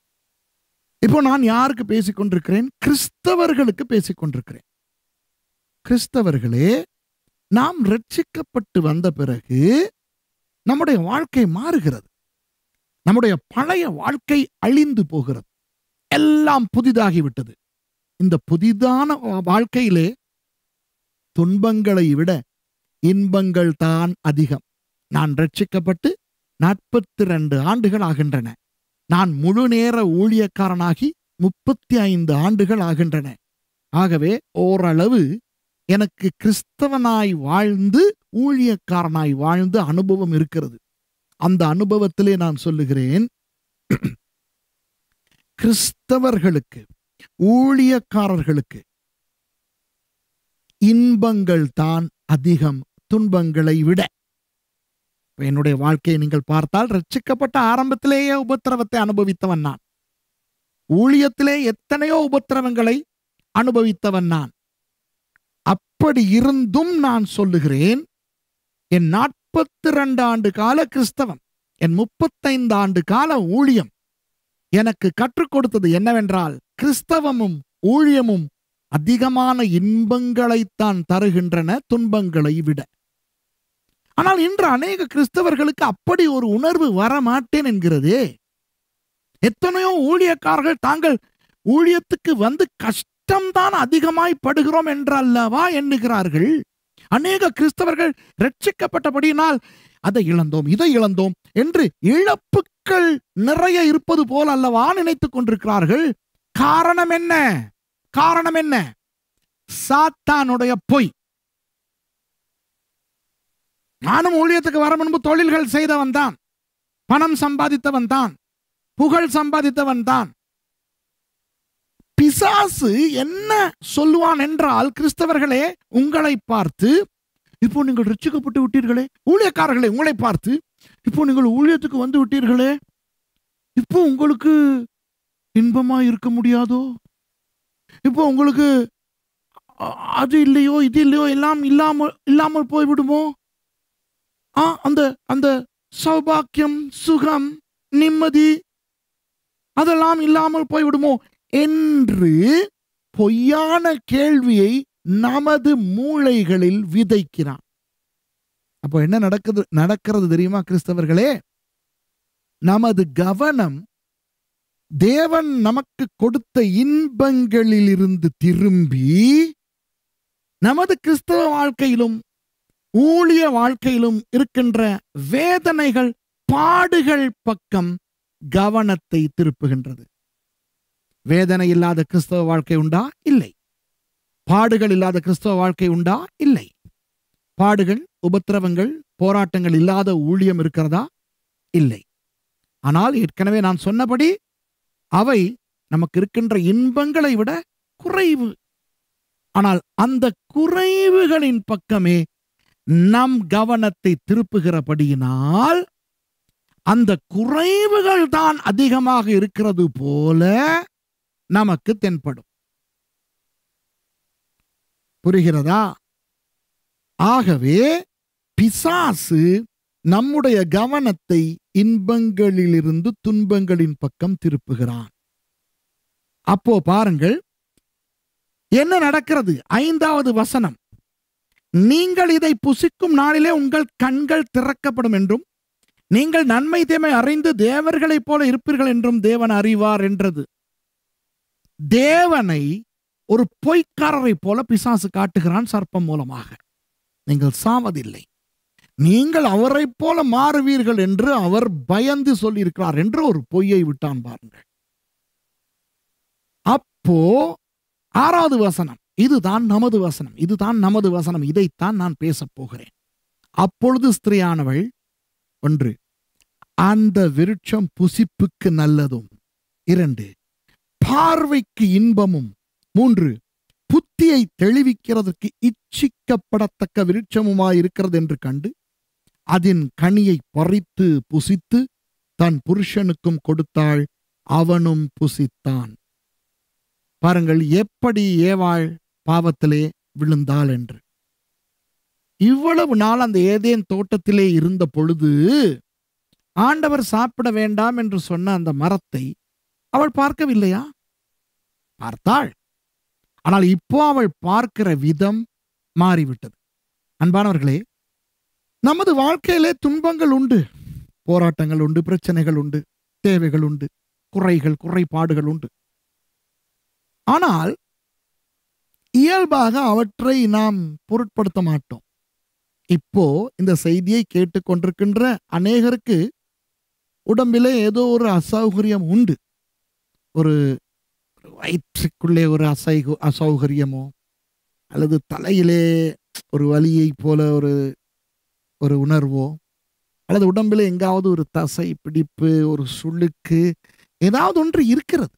இப்போ நான் யாருக்கு பேசிக் கொண்டிருக்கிறேன் கிறிஸ்தவர்களுக்கு பேசிக் கொண்டிருக்கிறேன் கிறிஸ்தவர்களே நாம் ரட்சிக்கப்பட்டு வந்த பிறகு நம்முடைய வாழ்க்கை மாறுகிறது நம்முடைய பழைய வாழ்க்கை அழிந்து போகிறது எல்லாம் புதிதாகிவிட்டது இந்த புதிதான வாழ்க்கையிலே துன்பங்களை விட இன்பங்கள் தான் அதிகம் நான் ரட்சிக்கப்பட்டு நாற்பத்தி ரெண்டு ஆண்டுகள் ஆகின்றன நான் முழு நேர ஊழியக்காரனாகி முப்பத்தி ஐந்து ஆண்டுகள் ஆகின்றன ஆகவே ஓரளவு எனக்கு கிறிஸ்தவனாய் வாழ்ந்து ஊழியக்காரனாய் வாழ்ந்து அனுபவம் இருக்கிறது அந்த அனுபவத்திலே நான் சொல்லுகிறேன் கிறிஸ்தவர்களுக்கு ஊழியக்காரர்களுக்கு இன்பங்கள் தான் அதிகம் துன்பங்களை விட இப்ப என்னுடைய வாழ்க்கையை நீங்கள் பார்த்தால் ரட்சிக்கப்பட்ட ஆரம்பத்திலேயே உபத்திரவத்தை அனுபவித்தவன் நான் ஊழியத்திலே எத்தனையோ உபத்திரவங்களை அனுபவித்தவன் நான் அப்படி இருந்தும் நான் சொல்லுகிறேன் என் நாற்பத்தி ரெண்டு ஆண்டு கால கிறிஸ்தவம் என் முப்பத்தைந்து ஆண்டு கால ஊழியம் எனக்கு கற்றுக் கொடுத்தது என்னவென்றால் கிறிஸ்தவமும் ஊழியமும் அதிகமான இன்பங்களைத்தான் தருகின்றன துன்பங்களை விட ஆனால் இன்று அநேக கிறிஸ்தவர்களுக்கு அப்படி ஒரு உணர்வு வர மாட்டேன் என்கிறதே எத்தனையோ ஊழியக்காரர்கள் தாங்கள் ஊழியத்துக்கு வந்து கஷ்டம்தான் அதிகமாய் படுகிறோம் என்றல்லவா எண்ணுகிறார்கள் அநேக கிறிஸ்தவர்கள் ரட்சிக்கப்பட்டபடியினால் அதை இழந்தோம் இதை இழந்தோம் என்று இழப்புக்கள் நிறைய இருப்பது போல் அல்லவா நினைத்துக் கொண்டிருக்கிறார்கள் காரணம் என்ன காரணம் என்ன சாத்தானுடைய பொய் நானும் ஊழியத்துக்கு வர முன்பு தொழில்கள் செய்தவன் தான் பணம் சம்பாதித்தவன் தான் புகழ் சம்பாதித்தவன் தான் பிசாசு என்ன சொல்லுவான் என்றால் கிறிஸ்தவர்களே உங்களை பார்த்து இப்போ நீங்கள் ரட்சிக்கப்பட்டு விட்டீர்களே ஊழியக்காரர்களே உங்களை பார்த்து இப்போ நீங்கள் ஊழியத்துக்கு வந்து விட்டீர்களே இப்போ உங்களுக்கு இன்பமா இருக்க முடியாதோ இப்போ உங்களுக்கு அ- அது இல்லையோ இது இல்லையோ எல்லாம் இல்லாமல் இல்லாமல் போய்விடுமோ ஆ அந்த அந்த சௌபாக்கியம் சுகம் நிம்மதி அதெல்லாம் இல்லாமல் போய்விடுமோ என்று பொய்யான கேள்வியை நமது மூளைகளில் விதைக்கிறான் அப்போ என்ன நடக்குது நடக்கிறது தெரியுமா கிறிஸ்தவர்களே நமது கவனம் தேவன் நமக்கு கொடுத்த இன்பங்களிலிருந்து திரும்பி நமது கிறிஸ்தவ வாழ்க்கையிலும் ஊழிய வாழ்க்கையிலும் இருக்கின்ற வேதனைகள் பாடுகள் பக்கம் கவனத்தை திருப்புகின்றது வேதனை இல்லாத கிறிஸ்தவ வாழ்க்கை உண்டா இல்லை பாடுகள் இல்லாத கிறிஸ்தவ வாழ்க்கை உண்டா இல்லை பாடுகள் உபத்திரவங்கள் போராட்டங்கள் இல்லாத ஊழியம் இருக்கிறதா இல்லை ஆனால் ஏற்கனவே நான் சொன்னபடி அவை நமக்கு இருக்கின்ற இன்பங்களை விட குறைவு ஆனால் அந்த குறைவுகளின் பக்கமே நம் கவனத்தை திருப்புகிறபடியினால் அந்த குறைவுகள் தான் அதிகமாக இருக்கிறது போல நமக்கு தென்படும் புரிகிறதா ஆகவே பிசாசு நம்முடைய கவனத்தை இன்பங்களிலிருந்து துன்பங்களின் பக்கம் திருப்புகிறான் அப்போ பாருங்கள் என்ன நடக்கிறது ஐந்தாவது வசனம் நீங்கள் இதை புசிக்கும் நாளிலே உங்கள் கண்கள் திறக்கப்படும் என்றும் நீங்கள் நன்மை தீமை அறிந்து தேவர்களைப் போல இருப்பீர்கள் என்றும் தேவன் அறிவார் என்றது தேவனை ஒரு பொய்க்காரரை போல பிசாசு காட்டுகிறான் சர்ப்பம் மூலமாக நீங்கள் சாவதில்லை நீங்கள் அவரைப் போல மாறுவீர்கள் என்று அவர் பயந்து சொல்லியிருக்கிறார் என்று ஒரு பொய்யை விட்டான் பாருங்கள் அப்போ ஆறாவது வசனம் இதுதான் நமது வசனம் இதுதான் நமது வசனம் இதைத்தான் நான் பேசப் போகிறேன் அப்பொழுது ஸ்திரியானவள் ஒன்று அந்த விருட்சம் புசிப்புக்கு நல்லதும் இரண்டு பார்வைக்கு இன்பமும் மூன்று புத்தியை தெளிவிக்கிறதற்கு இச்சிக்கப்படத்தக்க விருட்சமுமாயிருக்கிறது என்று கண்டு அதன் கனியை பறித்து புசித்து தன் புருஷனுக்கும் கொடுத்தாள் அவனும் புசித்தான் பாருங்கள் எப்படி ஏவாள் பாவத்திலே விழுந்தாள் என்று இவ்வளவு நாள் அந்த ஏதேன் தோட்டத்திலே இருந்த பொழுது ஆண்டவர் சாப்பிட வேண்டாம் என்று சொன்ன அந்த மரத்தை அவள் பார்க்கவில்லையா பார்த்தாள் ஆனால் இப்போ அவள் பார்க்கிற விதம் மாறிவிட்டது அன்பானவர்களே நமது வாழ்க்கையிலே துன்பங்கள் உண்டு போராட்டங்கள் உண்டு பிரச்சனைகள் உண்டு தேவைகள் உண்டு குறைகள் குறைபாடுகள் உண்டு ஆனால் இயல்பாக அவற்றை நாம் பொருட்படுத்த மாட்டோம் இப்போ இந்த செய்தியை கேட்டுக்கொண்டிருக்கின்ற அநேகருக்கு உடம்பிலே ஏதோ ஒரு அசௌகரியம் உண்டு ஒரு வயிற்றுக்குள்ளே ஒரு அசைகு அசௌகரியமோ அல்லது தலையிலே ஒரு வலியை போல ஒரு ஒரு உணர்வோ அல்லது உடம்பிலே எங்காவது ஒரு தசை பிடிப்பு ஒரு சுளுக்கு ஏதாவது ஒன்று இருக்கிறது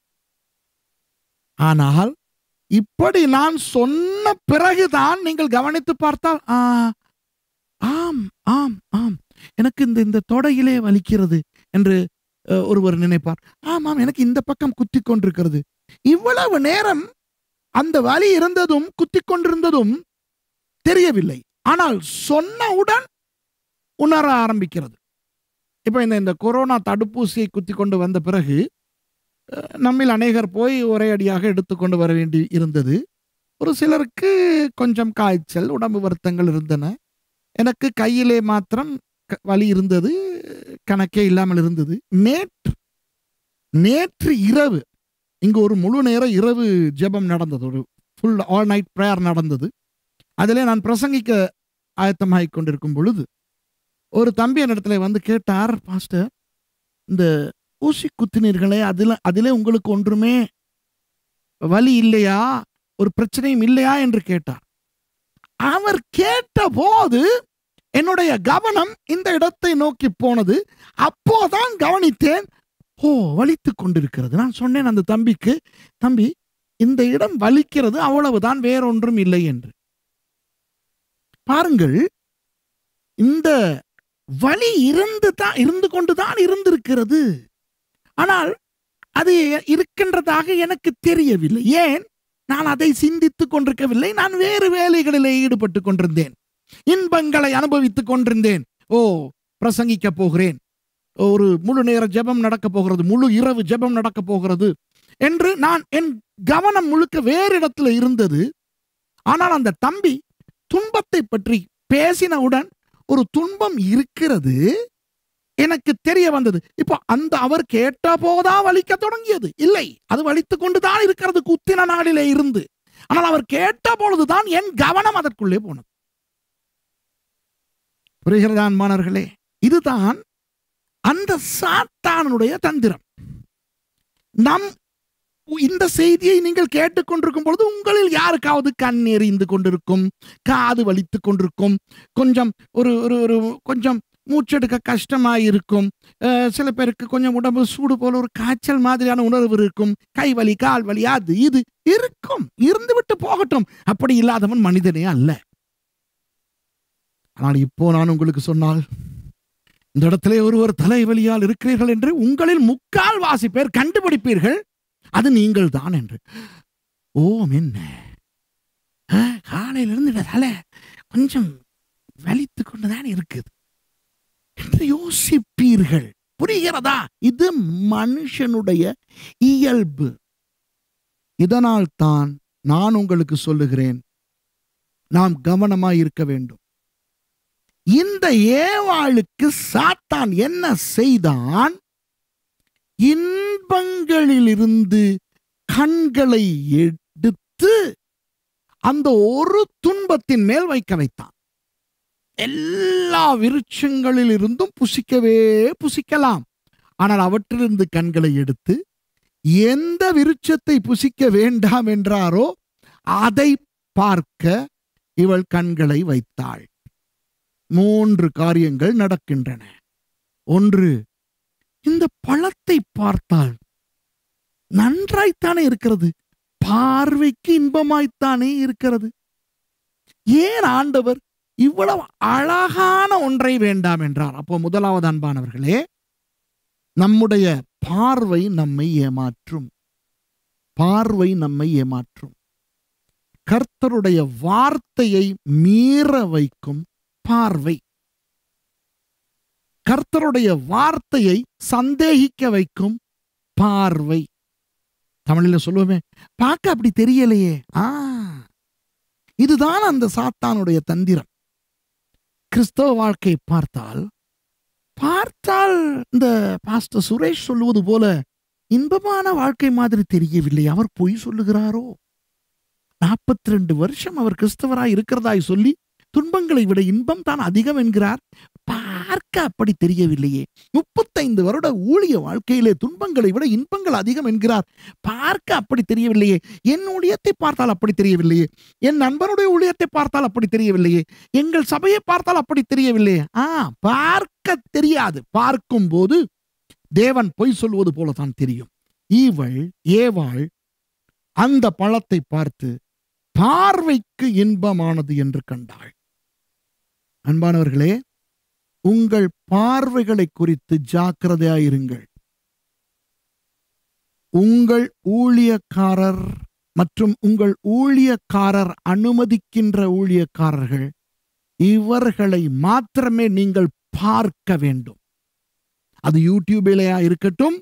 ஆனால் இப்படி நான் சொன்ன பிறகுதான் நீங்கள் கவனித்து பார்த்தால் ஆ, ஆம் ஆம் ஆம் எனக்கு இந்த இந்த தொடையிலே வலிக்கிறது என்று அஹ், ஒருவர் நினைப்பார் ஆமாம் எனக்கு இந்த பக்கம் குத்தி கொண்டிருக்கிறது இவ்வளவு நேரம் அந்த வலி இருந்ததும் குத்தி கொண்டிருந்ததும் தெரியவில்லை ஆனால் சொன்னவுடன் உணர ஆரம்பிக்கிறது இப்போ இந்த இந்த கொரோனா தடுப்பூசியை குத்தி கொண்டு வந்த பிறகு அஹ், நம்மில் அநேகர் போய் ஒரே அடியாக எடுத்துக்கொண்டு வர வேண்டி இருந்தது ஒரு சிலருக்கு கொஞ்சம் காய்ச்சல் உடம்பு வருத்தங்கள் இருந்தன எனக்கு கையிலே மாத்திரம் க- வலி இருந்தது கணக்கே இல்லாமல் இருந்தது நேற்று நேற்று இரவு இங்கு ஒரு முழு நேர இரவு ஜெபம் நடந்தது ஒரு ஃபுல் ஆல் நைட் ப்ரேயர் நடந்தது அதிலே நான் பிரசங்கிக்க ஆயத்தமாகிக் கொண்டிருக்கும் பொழுது ஒரு தம்பி என்னிடத்துல வந்து கேட்டார் பாஸ்டர் இந்த ஊசி குத்தினீர்களே அதில் அதிலே உங்களுக்கு ஒன்றுமே வலி இல்லையா ஒரு பிரச்சனையும் இல்லையா என்று கேட்டார் அவர் கேட்டபோது என்னுடைய கவனம் இந்த இடத்தை நோக்கி போனது அப்போதான் கவனித்தேன் ஓ வலித்து கொண்டிருக்கிறது நான் சொன்னேன் அந்த தம்பிக்கு தம்பி இந்த இடம் வலிக்கிறது அவ்வளவுதான் வேறொன்றும் இல்லை என்று பாருங்கள் இந்த வலி இருந்து தான் இருந்து கொண்டுதான் இருந்திருக்கிறது ஆனால் அது இருக்கின்றதாக எனக்கு தெரியவில்லை ஏன் நான் அதை சிந்தித்துக் கொண்டிருக்கவில்லை நான் வேறு வேலைகளிலே ஈடுபட்டு கொண்டிருந்தேன் இன்பங்களை அனுபவித்துக் கொண்டிருந்தேன் ஓ பிரசங்கிக்க போகிறேன் ஒரு முழு நேர ஜெபம் நடக்க போகிறது முழு இரவு ஜெபம் நடக்க போகிறது என்று நான் என் கவனம் முழுக்க வேறு இடத்துல இருந்தது ஆனால் அந்த தம்பி துன்பத்தை பற்றி பேசினவுடன் ஒரு துன்பம் இருக்கிறது எனக்கு தெரிய வந்தது இப்போ அந்த அவர் கேட்ட போதா வலிக்க தொடங்கியது இல்லை அது வலித்துக் கொண்டுதான் இருக்கிறது குத்தின நாளிலே இருந்து ஆனால் அவர் கேட்ட பொழுதுதான் என் கவனம் அதற்குள்ளே போனது புரிகிறதான் மாணவர்களே இதுதான் அந்த சாத்தானுடைய தந்திரம் நம் இந்த செய்தியை நீங்கள் கேட்டுக்கொண்டிருக்கும் பொழுது உங்களில் யாருக்காவது கண் எறிந்து கொண்டிருக்கும் காது வலித்துக் கொண்டிருக்கும் கொஞ்சம் ஒரு ஒரு ஒரு கொஞ்சம் மூச்செடுக்க கஷ்டமா இருக்கும் அஹ் சில பேருக்கு கொஞ்சம் உடம்பு சூடு போல ஒரு காய்ச்சல் மாதிரியான உணர்வு இருக்கும் கை வலி கால் வலி அது இது இருக்கும் இருந்து விட்டு போகட்டும் அப்படி இல்லாதவன் மனிதனே அல்ல ஆனால் இப்போ நான் உங்களுக்கு சொன்னால் இந்த இடத்திலே ஒருவர் தலைவலியால் இருக்கிறீர்கள் என்று உங்களில் முக்கால் வாசி பேர் கண்டுபிடிப்பீர்கள் அது நீங்கள் தான் என்று ஓம் என்ன ஆ, காலையிலிருந்து இந்த தலை கொஞ்சம் வலித்து கொண்டுதான் இருக்குது என்று யோசிப்பீர்கள் புரிகிறதா இது மனுஷனுடைய இயல்பு இதனால் தான் நான் உங்களுக்கு சொல்லுகிறேன் நாம் கவனமாய் இருக்க வேண்டும் இந்த ஏவாளுக்கு சாத்தான் என்ன செய்தான் இன்பங்களிலிருந்து கண்களை எடுத்து அந்த ஒரு துன்பத்தின் மேல் வைக்க வைத்தான் எல்லா விருட்சங்களில் இருந்தும் புசிக்கவே புசிக்கலாம் ஆனால் அவற்றிலிருந்து கண்களை எடுத்து எந்த விருட்சத்தை புசிக்க வேண்டாம் என்றாரோ அதை பார்க்க இவள் கண்களை வைத்தாள் மூன்று காரியங்கள் நடக்கின்றன ஒன்று இந்த பழத்தை பார்த்தால் நன்றாய்த்தானே இருக்கிறது பார்வைக்கு இன்பமாய்த்தானே இருக்கிறது ஏன் ஆண்டவர் இவ்வளவு அழகான ஒன்றை வேண்டாம் என்றார் அப்போ முதலாவது அன்பானவர்களே நம்முடைய பார்வை நம்மை ஏமாற்றும் பார்வை நம்மை ஏமாற்றும் கர்த்தருடைய வார்த்தையை மீற வைக்கும் பார்வை கர்த்தருடைய வார்த்தையை சந்தேகிக்க வைக்கும் பார்வை தமிழில் சொல்லுவோமே பார்க்க அப்படி தெரியலையே ஆ இதுதான் அந்த சாத்தானுடைய தந்திரம் கிறிஸ்தவ வாழ்க்கை பார்த்தால் பார்த்தால் இந்த பாஸ்டர் சுரேஷ் சொல்லுவது போல இன்பமான வாழ்க்கை மாதிரி தெரியவில்லை அவர் பொய் சொல்லுகிறாரோ நாற்பத்தி ரெண்டு வருஷம் அவர் கிறிஸ்தவராய் இருக்கிறதாய் சொல்லி துன்பங்களை விட இன்பம் தான் அதிகம் என்கிறார் பார்க்க அப்படி தெரியவில்லையே முப்பத்தைந்து வருட ஊழிய வாழ்க்கையிலே துன்பங்களை விட இன்பங்கள் அதிகம் என்கிறார் பார்க்க அப்படி தெரியவில்லையே என் ஊழியத்தை பார்த்தால் அப்படி தெரியவில்லையே என் நண்பனுடைய ஊழியத்தை பார்த்தால் அப்படி தெரியவில்லையே எங்கள் சபையை பார்த்தால் அப்படி தெரியவில்லையே ஆ பார்க்க தெரியாது பார்க்கும் போது தேவன் பொய் சொல்வது போலதான் தெரியும் ஈவள் ஏவாள் அந்த பழத்தை பார்த்து பார்வைக்கு இன்பமானது என்று கண்டாள் அன்பானவர்களே உங்கள் பார்வைகளை குறித்து ஜாக்கிரதையாயிருங்கள் உங்கள் ஊழியக்காரர் மற்றும் உங்கள் ஊழியக்காரர் அனுமதிக்கின்ற ஊழியக்காரர்கள் இவர்களை மாத்திரமே நீங்கள் பார்க்க வேண்டும் அது யூடியூபிலேயா இருக்கட்டும்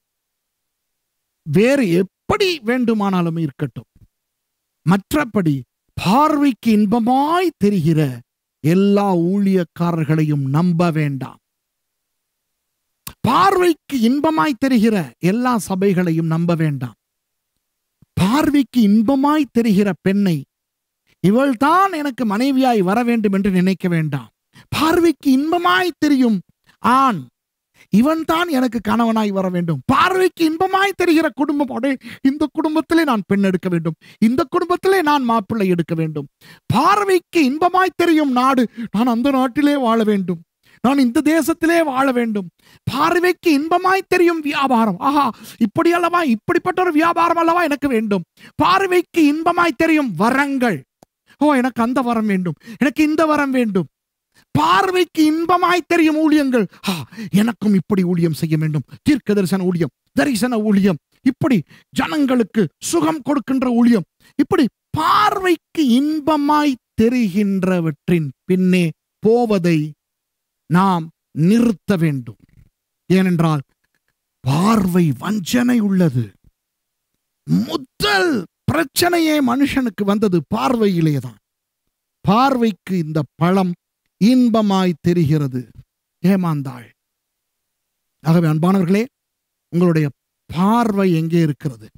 வேறு எப்படி வேண்டுமானாலும் இருக்கட்டும் மற்றபடி பார்வைக்கு இன்பமாய் தெரிகிற எல்லா ஊழியக்காரர்களையும் நம்ப வேண்டாம் பார்வைக்கு இன்பமாய் தெரிகிற எல்லா சபைகளையும் நம்ப வேண்டாம் பார்வைக்கு இன்பமாய் தெரிகிற பெண்ணை இவள்தான் எனக்கு மனைவியாய் வர வேண்டும் என்று நினைக்க வேண்டாம் பார்வைக்கு இன்பமாய் தெரியும் ஆண் இவன் தான் எனக்கு கணவனாய் வர வேண்டும் பார்வைக்கு இன்பமாய் தெரிகிற குடும்பம் அடே இந்த குடும்பத்திலே நான் பெண் எடுக்க வேண்டும் இந்த குடும்பத்திலே நான் மாப்பிள்ளை எடுக்க வேண்டும் பார்வைக்கு இன்பமாய் தெரியும் நாடு நான் அந்த நாட்டிலே வாழ வேண்டும் நான் இந்த தேசத்திலே வாழ வேண்டும் பார்வைக்கு இன்பமாய் தெரியும் வியாபாரம் ஆஹா இப்படி அல்லவா இப்படிப்பட்ட ஒரு வியாபாரம் அல்லவா எனக்கு வேண்டும் பார்வைக்கு இன்பமாய் தெரியும் வரங்கள் ஓ எனக்கு அந்த வரம் வேண்டும் எனக்கு இந்த வரம் வேண்டும் பார்வைக்கு இன்பமாய் தெரியும் ஊழியங்கள் ஆ, எனக்கும் இப்படி ஊழியம் செய்ய வேண்டும் தீர்க்க தரிசன ஊழியம் தரிசன ஊழியம் இப்படி ஜனங்களுக்கு சுகம் கொடுக்கின்ற ஊழியம் இப்படி பார்வைக்கு இன்பமாய் தெரிகின்றவற்றின் பின்னே போவதை நாம் நிறுத்த வேண்டும் ஏனென்றால் பார்வை வஞ்சனை உள்ளது முதல் பிரச்சனையே மனுஷனுக்கு வந்தது பார்வையிலேதான் பார்வைக்கு இந்த பழம் இன்பமாய் தெரிகிறது ஏமாந்தாள் ஆகவே அன்பானவர்களே உங்களுடைய பார்வை எங்கே இருக்கிறது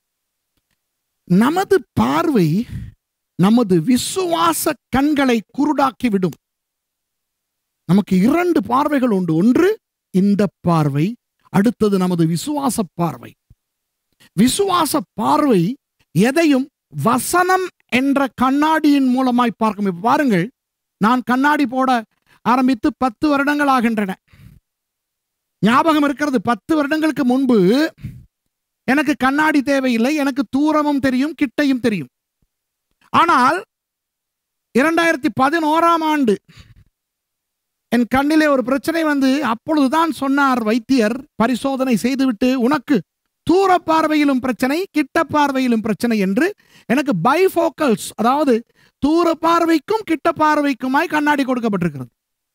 நமது பார்வை நமது விசுவாச கண்களை குருடாக்கி விடும் நமக்கு இரண்டு பார்வைகள் உண்டு ஒன்று இந்த பார்வை அடுத்தது நமது விசுவாச பார்வை விசுவாச பார்வை எதையும் வசனம் என்ற கண்ணாடியின் மூலமாய் பார்க்கும் இப்ப பாருங்கள் நான் கண்ணாடி போட ஆரம்பித்து பத்து வருடங்கள் ஆகின்றன ஞாபகம் இருக்கிறது பத்து வருடங்களுக்கு முன்பு எனக்கு கண்ணாடி தேவையில்லை எனக்கு தூரமும் தெரியும் கிட்டையும் தெரியும் ஆனால் இரண்டாயிரத்தி பதினோராம் ஆண்டு என் கண்ணிலே ஒரு பிரச்சனை வந்து அப்பொழுதுதான் சொன்னார் வைத்தியர் பரிசோதனை செய்துவிட்டு உனக்கு தூர பார்வையிலும் பிரச்சனை கிட்ட பார்வையிலும் பிரச்சனை என்று எனக்கு பைஃபோக்கல்ஸ் அதாவது தூர பார்வைக்கும் கிட்ட பார்வைக்குமாய் கண்ணாடி கொடுக்கப்பட்டிருக்கிறது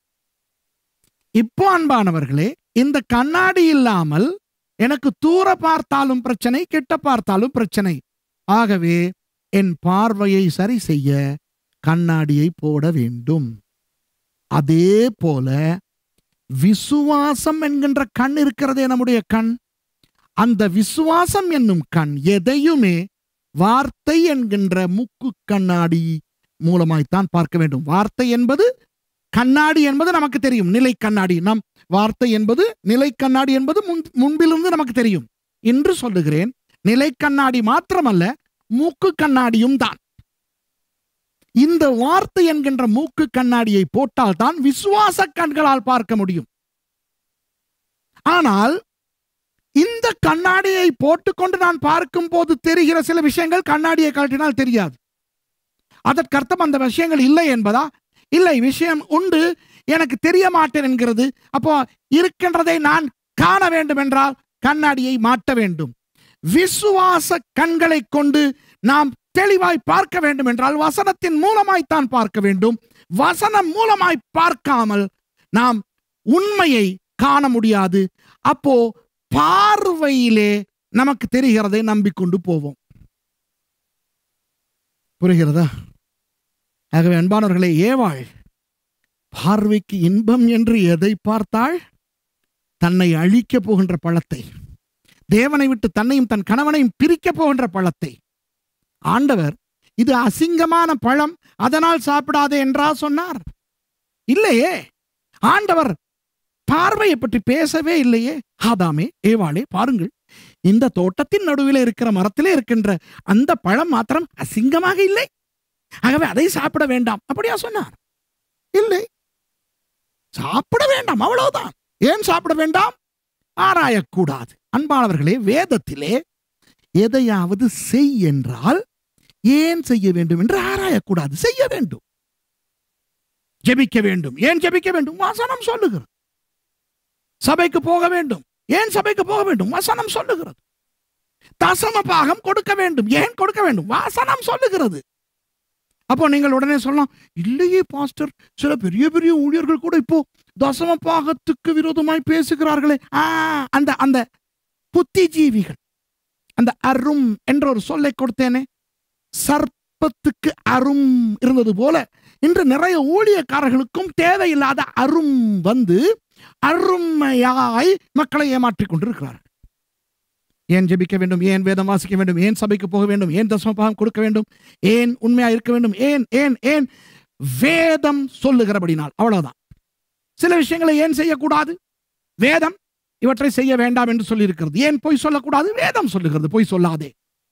இப்போ அன்பானவர்களே இந்த கண்ணாடி இல்லாமல் எனக்கு தூர பார்த்தாலும் பிரச்சனை கிட்ட பார்த்தாலும் பிரச்சனை ஆகவே என் பார்வையை சரி செய்ய கண்ணாடியை போட வேண்டும் அதே போல விசுவாசம் என்கின்ற கண் இருக்கிறதே நம்முடைய கண் அந்த விசுவாசம் என்னும் கண் எதையுமே வார்த்தை என்கின்ற முக்கு கண்ணாடி மூலமாய்த்தான் பார்க்க வேண்டும் வார்த்தை என்பது கண்ணாடி என்பது நமக்கு தெரியும் நிலை கண்ணாடி நாம் வார்த்தை என்பது நிலை கண்ணாடி என்பது முன் முன்பிலிருந்து நமக்கு தெரியும் என்று சொல்லுகிறேன் நிலை கண்ணாடி மாத்திரமல்ல மூக்கு கண்ணாடியும் தான் இந்த வார்த்தை என்கின்ற மூக்கு கண்ணாடியை போட்டால் தான் விசுவாச கண்களால் பார்க்க முடியும் ஆனால் இந்த கண்ணாடியை போட்டுக்கொண்டு நான் பார்க்கும் போது தெரிகிற சில விஷயங்கள் கண்ணாடியை கழட்டினால் தெரியாது அதற்கர்த்தம் அந்த விஷயங்கள் இல்லை என்பதா இல்லை விஷயம் உண்டு எனக்கு தெரிய மாட்டேன் என்கிறது அப்போ இருக்கின்றதை நான் காண வேண்டும் என்றால் கண்ணாடியை மாட்ட வேண்டும் விசுவாச கண்களை கொண்டு நாம் தெளிவாய் பார்க்க வேண்டும் என்றால் வசனத்தின் மூலமாய்த்தான் பார்க்க வேண்டும் வசனம் மூலமாய் பார்க்காமல் நாம் உண்மையை காண முடியாது அப்போ பார்வையிலே நமக்கு தெரிகிறதை நம்பிக்கொண்டு போவோம் புரிகிறதா ஆகவே அன்பானவர்களே ஏவாள் பார்வைக்கு இன்பம் என்று எதை பார்த்தாள் தன்னை அழிக்கப் போகின்ற பழத்தை தேவனை விட்டு தன்னையும் தன் கணவனையும் பிரிக்கப் போகின்ற பழத்தை ஆண்டவர் இது அசிங்கமான பழம் அதனால் சாப்பிடாதே என்றா சொன்னார் இல்லையே ஆண்டவர் பார்வையை பற்றி பேசவே இல்லையே ஆதாமே ஏவாளே பாருங்கள் இந்த தோட்டத்தின் நடுவில் இருக்கிற மரத்திலே இருக்கின்ற அந்த பழம் மாத்திரம் அசிங்கமாக இல்லை ஆகவே அதை சாப்பிட வேண்டாம் அப்படியா சொன்னார் இல்லை சாப்பிட வேண்டாம் அவ்வளவுதான் ஏன் சாப்பிட வேண்டாம் ஆராயக்கூடாது அன்பானவர்களே வேதத்திலே எதையாவது செய் என்றால் ஏன் செய்ய வேண்டும் என்று ஆராயக்கூடாது செய்ய வேண்டும் ஜெபிக்க வேண்டும் ஏன் ஜெபிக்க வேண்டும் வசனம் சொல்லுகிறது சபைக்கு போக வேண்டும் ஏன் சபைக்கு போக வேண்டும் வசனம் சொல்லுகிறது தசம பாகம் கொடுக்க வேண்டும் ஏன் கொடுக்க வேண்டும் வசனம் சொல்லுகிறது அப்போ நீங்கள் உடனே சொல்லலாம் இல்லையே பாஸ்டர் சில பெரிய பெரிய ஊழியர்கள் கூட இப்போ தசம பாகத்துக்கு விரோதமாய் பேசுகிறார்களே ஆ, அந்த அந்த புத்திஜீவிகள் அந்த அரும் என்ற ஒரு சொல்லை கொடுத்தேனே சர்ப்பத்துக்கு அரும் இருந்தது போல இன்று நிறைய ஊழியக்காரர்களுக்கும் தேவையில்லாத அரும் வந்து அருமையாய் மக்களை ஏமாற்றிக் கொண்டிருக்கிறார்கள் ஏன் ஜெபிக்க வேண்டும் ஏன் வேதம் வாசிக்க வேண்டும் ஏன் சபைக்கு போக வேண்டும் ஏன் தசமபாகம் கொடுக்க வேண்டும் ஏன் உண்மையா இருக்க வேண்டும் ஏன் ஏன் ஏன் வேதம் சொல்லுகிறபடினால் அவ்வளவுதான் சில விஷயங்களை ஏன் செய்யக்கூடாது வேதம் இவற்றை செய்ய வேண்டாம் என்று சொல்லியிருக்கிறது ஏன் பொய் சொல்லக்கூடாது வேதம் சொல்லுகிறது பொய் சொல்லாதே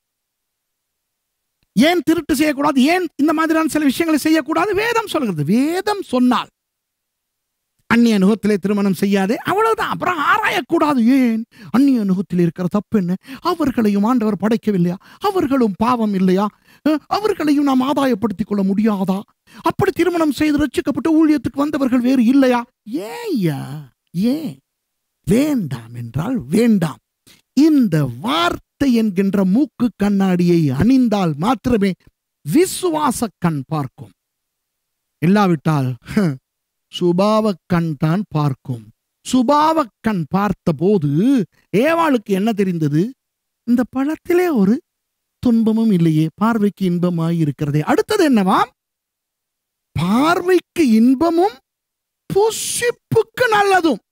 ஏன் திருட்டு செய்யக்கூடாது ஏன் இந்த மாதிரியான சில விஷயங்களை செய்யக்கூடாது வேதம் சொல்கிறது வேதம் சொன்னால் அந்நிய நுகத்திலே திருமணம் செய்யாதே அவ்வளவுதான் அப்புறம் ஆராயக்கூடாது ஏன் அந்நிய நுகத்தில் இருக்கிற தப்பு என்ன அவர்களையும் ஆண்டவர் படைக்கவில்லையா அவர்களும் பாவம் இல்லையா அஹ், அவர்களையும் நாம் ஆதாயப்படுத்திக் கொள்ள முடியாதா அப்படி திருமணம் செய்து ரட்சிக்கப்பட்டு ஊழியத்துக்கு வந்தவர்கள் வேறு இல்லையா ஏன்யா ஏன் வேண்டாம் என்றால் வேண்டாம் இந்த வார்த்தை என்கின்ற மூக்கு கண்ணாடியை அணிந்தால் மாத்திரமே விசுவாச கண் பார்க்கும் இல்லாவிட்டால் ஹ, சுபாவ கண் தான் பார்க்கும் சுபாவ கண் பார்த்தபோது ஏவாளுக்கு என்ன தெரிந்தது இந்த பழத்திலே ஒரு துன்பமும் இல்லையே பார்வைக்கு இன்பமாய் இருக்கிறதே அடுத்தது என்னவாம் பார்வைக்கு இன்பமும் புசிப்புக்கு நல்லதும்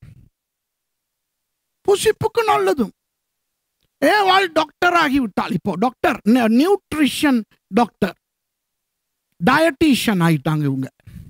புசிப்புக்கு நல்லதும் ஏவாள் டாக்டர் ஆகிவிட்டாள் இப்போ டாக்டர் நியூட்ரிஷன் டாக்டர் டயட்டீஷியன் ஆயிட்டாங்க இவங்க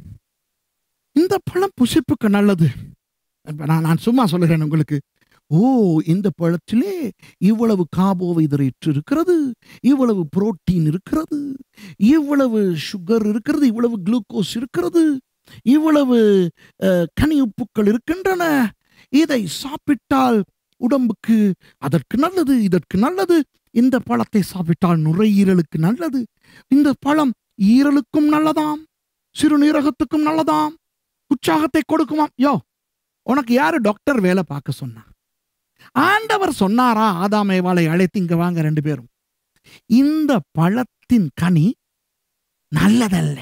இந்த பழம் புசிப்புக்கு நல்லது இப்ப நான் நான் சும்மா சொல்லுறேன் உங்களுக்கு ஓ இந்த பழத்திலே இவ்வளவு கார்போஹைட்ரேட் இருக்கிறது இவ்வளவு புரோட்டீன் இருக்கிறது இவ்வளவு சுகர் இருக்கிறது இவ்வளவு குளுக்கோஸ் இருக்கிறது இவ்வளவு அஹ், கனி உப்புக்கள் இருக்கின்றன இதை சாப்பிட்டால் உடம்புக்கு அதற்கு நல்லது இதற்கு நல்லது இந்த பழத்தை சாப்பிட்டால் நுரையீரலுக்கு நல்லது இந்த பழம் ஈரலுக்கும் நல்லதாம் சிறுநீரகத்துக்கும் நல்லதாம் உற்சாகத்தை கொடுக்குமாம் யோ உனக்கு யாரு டாக்டர் வேலை பார்க்க சொன்னா ஆண்டவர் சொன்னாரா ஆதாமேவாளை அழைத்து இங்க வாங்க ரெண்டு பேரும் இந்த பழத்தின் கனி நல்லதல்ல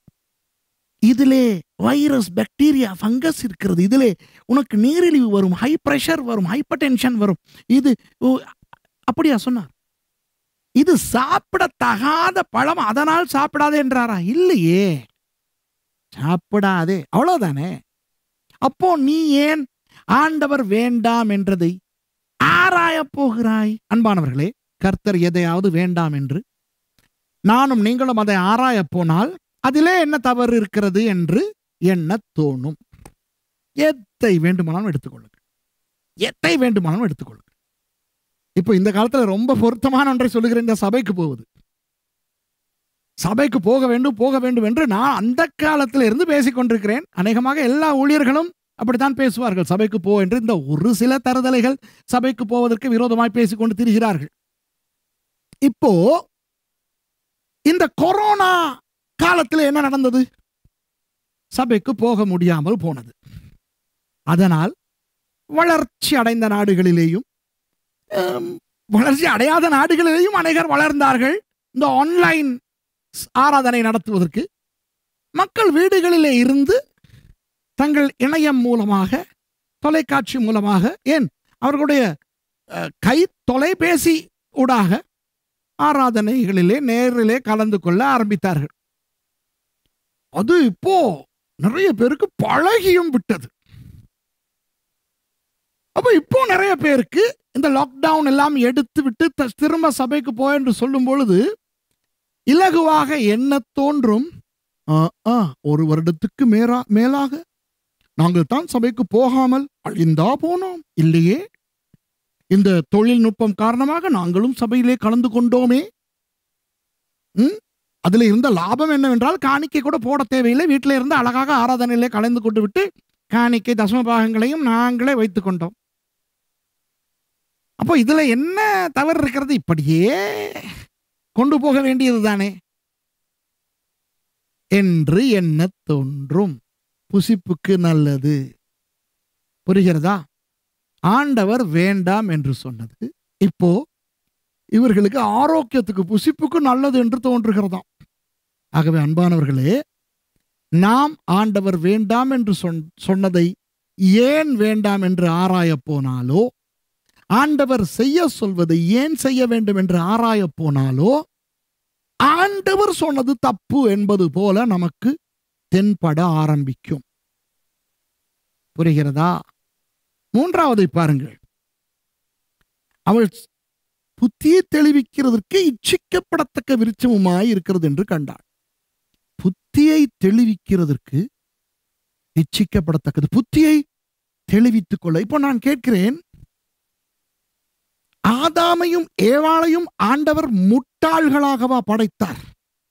இதிலே வைரஸ் பாக்டீரியா ஃபங்கஸ் இருக்கிறது இதிலே உனக்கு நீரிழிவு வரும் ஹை பிரஷர் வரும் ஹைப்பர் டென்ஷன் வரும் இது ஓ, அப்படியா சொன்னார் இது சாப்பிட தகாத பழம் அதனால் சாப்பிடாதே என்றாரா இல்லையே சாப்பிடாதே அவ்வளவுதானே அப்போ நீ ஏன் ஆண்டவர் வேண்டாம் என்றதை ஆராயப் போகிறாய் அன்பானவர்களே கர்த்தர் எதையாவது வேண்டாம் என்று நானும் நீங்களும் அதை ஆராயப் போனால் அதிலே என்ன தவறு இருக்கிறது என்று எண்ண தோணும் எத்தை வேண்டுமானாலும் எடுத்துக்கொள்ளுங்கள் எத்தை வேண்டுமானாலும் எடுத்துக்கொள்ளுங்கள் இப்போ இந்த காலத்துல ரொம்ப பொருத்தமான ஒன்றை சொல்லுகிறேன் இந்த சபைக்கு போவது சபைக்கு போக வேண்டும் போக வேண்டும் என்று நான் அந்த காலத்தில் இருந்து பேசிக் கொண்டிருக்கிறேன் அநேகமாக எல்லா ஊழியர்களும் அப்படித்தான் பேசுவார்கள் சபைக்கு போ என்று இந்த ஒரு சில தருதலைகள் சபைக்கு போவதற்கு விரோதமாய் பேசிக்கொண்டு திரிகிறார்கள் இப்போ இந்த கொரோனா காலத்தில் என்ன நடந்தது சபைக்கு போக முடியாமல் போனது அதனால் வளர்ச்சி அடைந்த நாடுகளிலேயும் ஹம், வளர்ச்சி அடையாத நாடுகளிலேயும் அநேகர் வளர்ந்தார்கள் இந்த ஆன்லைன் ஆராதனை நடத்துவதற்கு மக்கள் வீடுகளிலே இருந்து தங்கள் இணையம் மூலமாக தொலைக்காட்சி மூலமாக ஏன் அவர்களுடைய அஹ், கை தொலைபேசி ஊடாக ஆராதனைகளிலே நேரிலே கலந்து கொள்ள ஆரம்பித்தார்கள் அது இப்போ நிறைய பேருக்கு பழகியும் விட்டது அப்ப இப்போ நிறைய பேருக்கு இந்த லாக்டவுன் எல்லாம் எடுத்து விட்டு த- திரும்ப சபைக்கு போ என்று சொல்லும் பொழுது இலகுவாக என்ன தோன்றும் ஆ, ஆ, ஒரு வருடத்துக்கு மேலா மேலாக நாங்கள் தான் சபைக்கு போகாமல் அழிந்தா போனோம் இல்லையே இந்த தொழில்நுட்பம் காரணமாக நாங்களும் சபையிலே கலந்து கொண்டோமே ம்? அதுல இருந்த லாபம் என்னவென்றால் காணிக்கை கூட போட தேவையில்லை வீட்டில இருந்து அழகாக ஆராதனையிலே கலந்து கொண்டு விட்டு காணிக்கை தசம பாகங்களையும் நாங்களே வைத்துக் கொண்டோம் அப்போ இதுல என்ன தவறு இருக்கிறது இப்படியே கொண்டு போக வேண்டியது தானே என்று என்ன தோன்றும் புசிப்புக்கு நல்லது புரிகிறதா ஆண்டவர் வேண்டாம் என்று சொன்னது இப்போ இவர்களுக்கு ஆரோக்கியத்துக்கு புசிப்புக்கு நல்லது என்று தோன்றுகிறதாம் ஆகவே அன்பானவர்களே நாம் ஆண்டவர் வேண்டாம் என்று சொன் சொன்னதை ஏன் வேண்டாம் என்று ஆராயப் போனாலோ ஆண்டவர் செய்ய சொல்வதை ஏன் செய்ய வேண்டும் என்று ஆராயப் போனாலோ ஆண்டவர் சொன்னது தப்பு என்பது போல நமக்கு தென்பட ஆரம்பிக்கும் புரிகிறதா மூன்றாவதை பாருங்கள் அவள் புத்தியை தெளிவிக்கிறதற்கு இச்சிக்கப்படத்தக்க விருட்சமுமாய் இருக்கிறது என்று கண்டாள் புத்தியை தெளிவிக்கிறதற்கு இச்சிக்கப்படத்தக்கது புத்தியை தெளிவித்துக் கொள்ள இப்போ நான் கேட்கிறேன் ஆதாமையும் ஏவாளையும் ஆண்டவர் முட்டாள்களாகவா படைத்தார்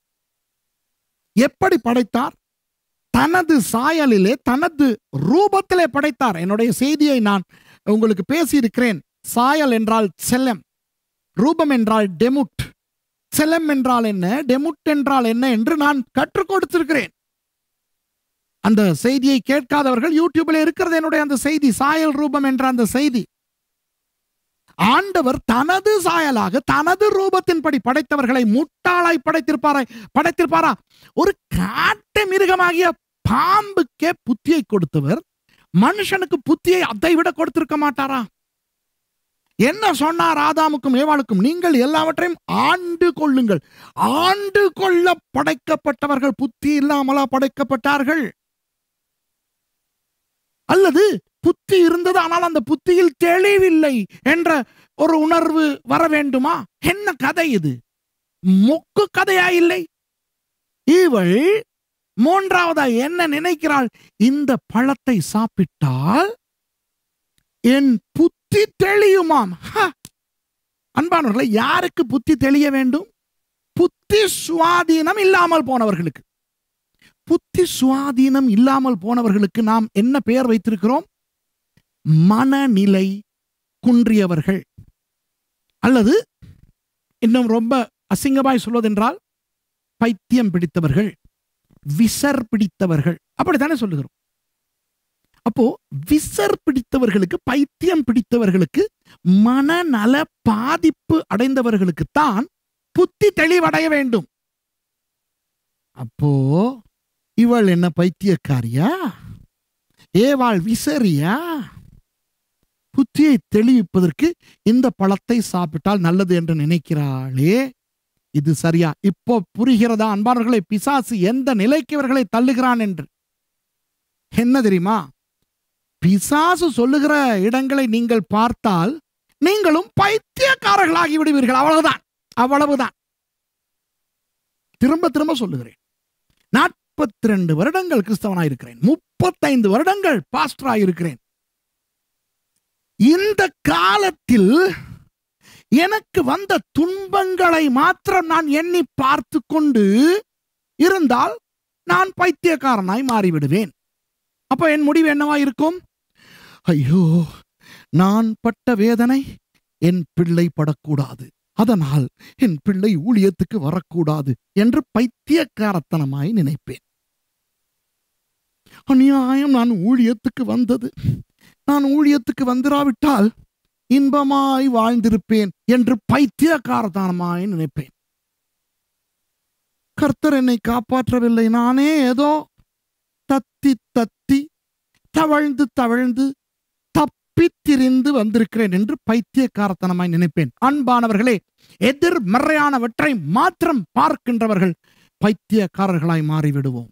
எப்படி படைத்தார் தனது சாயலிலே தனது ரூபத்திலே படைத்தார் என்னுடைய செய்தியை நான் உங்களுக்கு பேசியிருக்கிறேன் சாயல் என்றால் செல்லம் ரூபம் என்றால் டெமுட் செல்லம் என்றால் என்ன டெமுட் என்றால் என்ன என்று நான் கற்றுக் கொடுத்திருக்கிறேன் அந்த செய்தியை கேட்காதவர்கள் யூடியூப்ல இருக்கிறது என்னுடைய அந்த செய்தி சாயல் ரூபம் என்ற அந்த செய்தி ஆண்டவர் தனது சாயலாக தனது ரூபத்தின்படி படைத்தவர்களை முட்டாளாய் படைத்திருப்பாரா படைத்திருப்பாரா ஒரு காட்டு மிருகமாகிய பாம்புக்கே புத்தியை கொடுத்தவர் மனுஷனுக்கு புத்தியை அதை விட கொடுத்திருக்க மாட்டாரா என்ன சொன்னார் ஆதாமுக்கும் ஏவாளுக்கும் நீங்கள் எல்லாவற்றையும் ஆண்டு கொள்ளுங்கள் ஆண்டு கொள்ள படைக்கப்பட்டவர்கள் புத்தி இல்லாமலா படைக்கப்பட்டார்கள் அல்லது புத்தி இருந்தது ஆனால் அந்த புத்தியில் தெளிவில்லை என்ற ஒரு உணர்வு வர வேண்டுமா என்ன கதை இது மொக்கு கதையா இல்லை இவள் மூன்றாவதா என்ன நினைக்கிறாள் இந்த பழத்தை சாப்பிட்டால் என் புத்தி தெளியுமாம் ஹ! அன்பானவர்களை யாருக்கு புத்தி தெளிய வேண்டும் புத்தி சுவாதீனம் இல்லாமல் போனவர்களுக்கு புத்தி சுவாதீனம் இல்லாமல் போனவர்களுக்கு நாம் என்ன பெயர் வைத்திருக்கிறோம் மனநிலை குன்றியவர்கள் அல்லது இன்னும் ரொம்ப அசிங்கமாய் சொல்வதென்றால் பைத்தியம் பிடித்தவர்கள் விசர் பிடித்தவர்கள் அப்படித்தானே சொல்லுகிறோம் அப்போ விசர் பிடித்தவர்களுக்கு பைத்தியம் பிடித்தவர்களுக்கு மனநல பாதிப்பு அடைந்தவர்களுக்கு தான் புத்தி தெளிவடைய வேண்டும் அப்போ இவள் என்ன பைத்தியக்காரியா ஏவாள் விசரியா புத்தியை தெளிவிப்பதற்கு இந்த பழத்தை சாப்பிட்டால் நல்லது என்று நினைக்கிறாளே இது சரியா இப்போ புரிகிறதா அன்பானவர்களை பிசாசு எந்த நிலைக்கு இவர்களை தள்ளுகிறான் என்று என்ன தெரியுமா பிசாசு சொல்லுகிற இடங்களை நீங்கள் பார்த்தால் நீங்களும் பைத்தியக்காரர்களாகி விடுவீர்கள் அவ்வளவுதான் அவ்வளவுதான் திரும்ப திரும்ப சொல்லுகிறேன் நாற்பத்தி ரெண்டு வருடங்கள் கிறிஸ்தவனாயிருக்கிறேன் முப்பத்தைந்து வருடங்கள் பாஸ்டராயிருக்கிறேன் இந்த காலத்தில் எனக்கு வந்த துன்பங்களை மாத்திரம் நான் எண்ணி பார்த்து கொண்டு இருந்தால் நான் பைத்தியக்காரனாய் மாறிவிடுவேன் அப்ப என் முடிவு என்னவா இருக்கும் ஐயோ நான் பட்ட வேதனை என் பிள்ளை படக்கூடாது அதனால் என் பிள்ளை ஊழியத்துக்கு வரக்கூடாது என்று பைத்தியக்காரத்தனமாய் நினைப்பேன் அநியாயம் நான் ஊழியத்துக்கு வந்தது நான் ஊழியத்துக்கு வந்திராவிட்டால் இன்பமாய் வாழ்ந்திருப்பேன் என்று பைத்தியக்காரத்தனமாய் நினைப்பேன் கர்த்தர் என்னை காப்பாற்றவில்லை நானே ஏதோ தத்தி தத்தி தவழ்ந்து தவழ்ந்து தப்பித்திரிந்து வந்திருக்கிறேன் என்று பைத்தியக்காரத்தனமாய் நினைப்பேன் அன்பானவர்களே எதிர்மறையானவற்றை மாத்திரம் பார்க்கின்றவர்கள் பைத்தியக்காரர்களாய் மாறிவிடுவோம்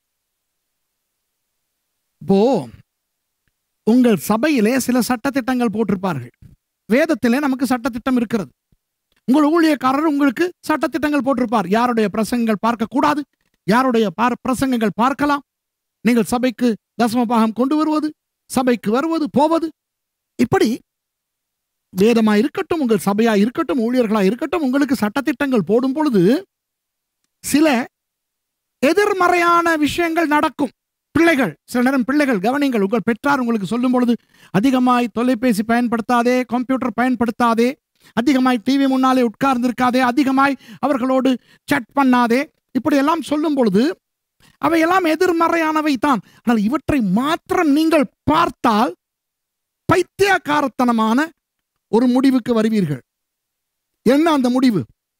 இப்போ உங்கள் சபையிலே சில சட்டத்திட்டங்கள் போட்டிருப்பார்கள் வேதத்திலே நமக்கு சட்டத்திட்டம் இருக்கிறது உங்கள் ஊழியக்காரர் உங்களுக்கு சட்டத்திட்டங்கள் போட்டிருப்பார் யாருடைய பிரசங்கங்கள் பார்க்க கூடாது யாருடைய பார் பிரசங்கங்கள் பார்க்கலாம் நீங்கள் சபைக்கு தசமபாகம் கொண்டு வருவது சபைக்கு வருவது போவது இப்படி வேதமா இருக்கட்டும் உங்கள் சபையா இருக்கட்டும் ஊழியர்களா இருக்கட்டும் உங்களுக்கு சட்டத்திட்டங்கள் போடும் பொழுது சில எதிர்மறையான விஷயங்கள் நடக்கும் பிள்ளைகள் சில நேரம் பிள்ளைகள் கவனிங்கள் உங்கள் பெற்றார் உங்களுக்கு சொல்லும் பொழுது அதிகமாய் தொலைபேசி பயன்படுத்தாதே கம்ப்யூட்டர் பயன்படுத்தாதே அதிகமாய் டிவி முன்னாலே உட்கார்ந்திருக்காதே அதிகமாய் அவர்களோடு chat பண்ணாதே இப்படி எல்லாம் சொல்லும் பொழுது அவையெல்லாம் எதிர்மறையானவை தான் ஆனால் இவற்றை மாத்திரம் நீங்கள் பார்த்தால் பைத்தியக்காரத்தனமான ஒரு முடிவுக்கு வருவீர்கள் என்ன அந்த முடிவு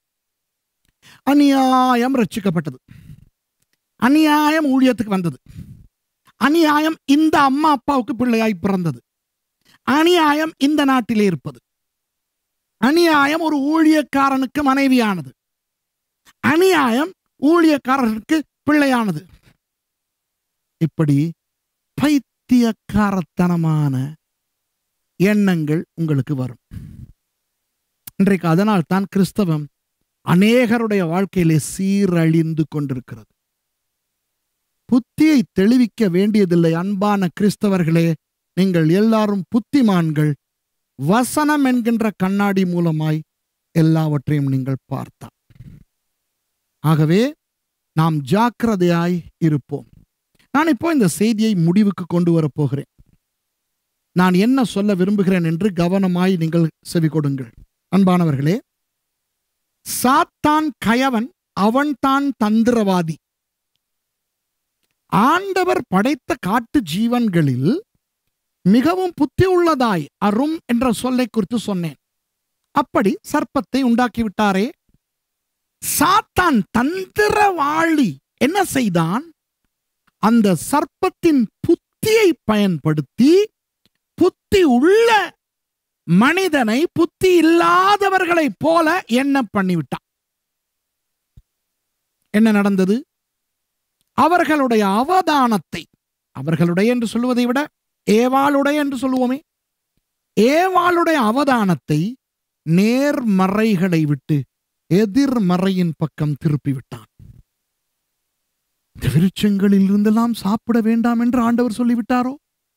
அநியாயம் ரட்சிக்கப்பட்டது அநியாயம் ஊழியத்துக்கு வந்தது அநியாயம் இந்த அம்மா அப்பாவுக்கு பிள்ளையாய் பிறந்தது அநியாயம் இந்த நாட்டிலே இருப்பது அநியாயம் ஒரு ஊழியக்காரனுக்கு மனைவியானது அநியாயம் ஊழியக்காரருக்கு பிள்ளையானது இப்படி பைத்தியக்காரத்தனமான எண்ணங்கள் உங்களுக்கு வரும் இன்றைக்கு அதனால் தான் கிறிஸ்தவம் அநேகருடைய வாழ்க்கையிலே சீரழிந்து கொண்டிருக்கிறது புத்தியை தெளிவிக்க வேண்டியதில்லை அன்பான கிறிஸ்தவர்களே நீங்கள் எல்லாரும் புத்திமான்கள் வசனம் என்கின்ற கண்ணாடி மூலமாய் எல்லாவற்றையும் நீங்கள் பார்த்தால் ஆகவே நாம் ஜாக்கிரதையாய் இருப்போம் நான் இப்போ இந்த செய்தியை முடிவுக்கு கொண்டு வரப் போகிறேன் நான் என்ன சொல்ல விரும்புகிறேன் என்று கவனமாய் நீங்கள் செவி கொடுங்கள் அன்பானவர்களே சாத்தான் கயவன் அவன்தான் தந்திரவாதி ஆண்டவர் படைத்த காட்டு ஜீவன்களில் மிகவும் புத்தி உள்ளதாய் அரும் என்ற சொல்லை குறித்து சொன்னேன் அப்படி சர்ப்பத்தை உண்டாக்கி விட்டாரே சாத்தான் தந்திரவாளி என்ன செய்தான் அந்த சர்ப்பத்தின் புத்தியை பயன்படுத்தி புத்தி உள்ள மனிதனை புத்தி இல்லாதவர்களைப் போல என்ன பண்ணிவிட்டான் என்ன நடந்தது அவர்களுடைய அவதானத்தை அவர்களுடைய என்று சொல்லுவதை விட ஏவாளுடைய என்று சொல்லுவோமே ஏவாளுடைய அவதானத்தை நேர்மறைகளை விட்டு எதிர்மறையின் பக்கம் திருப்பி விட்டான் இந்த விருட்சங்களில் இருந்தெல்லாம் சாப்பிட வேண்டாம் என்று ஆண்டவர் சொல்லிவிட்டாரோ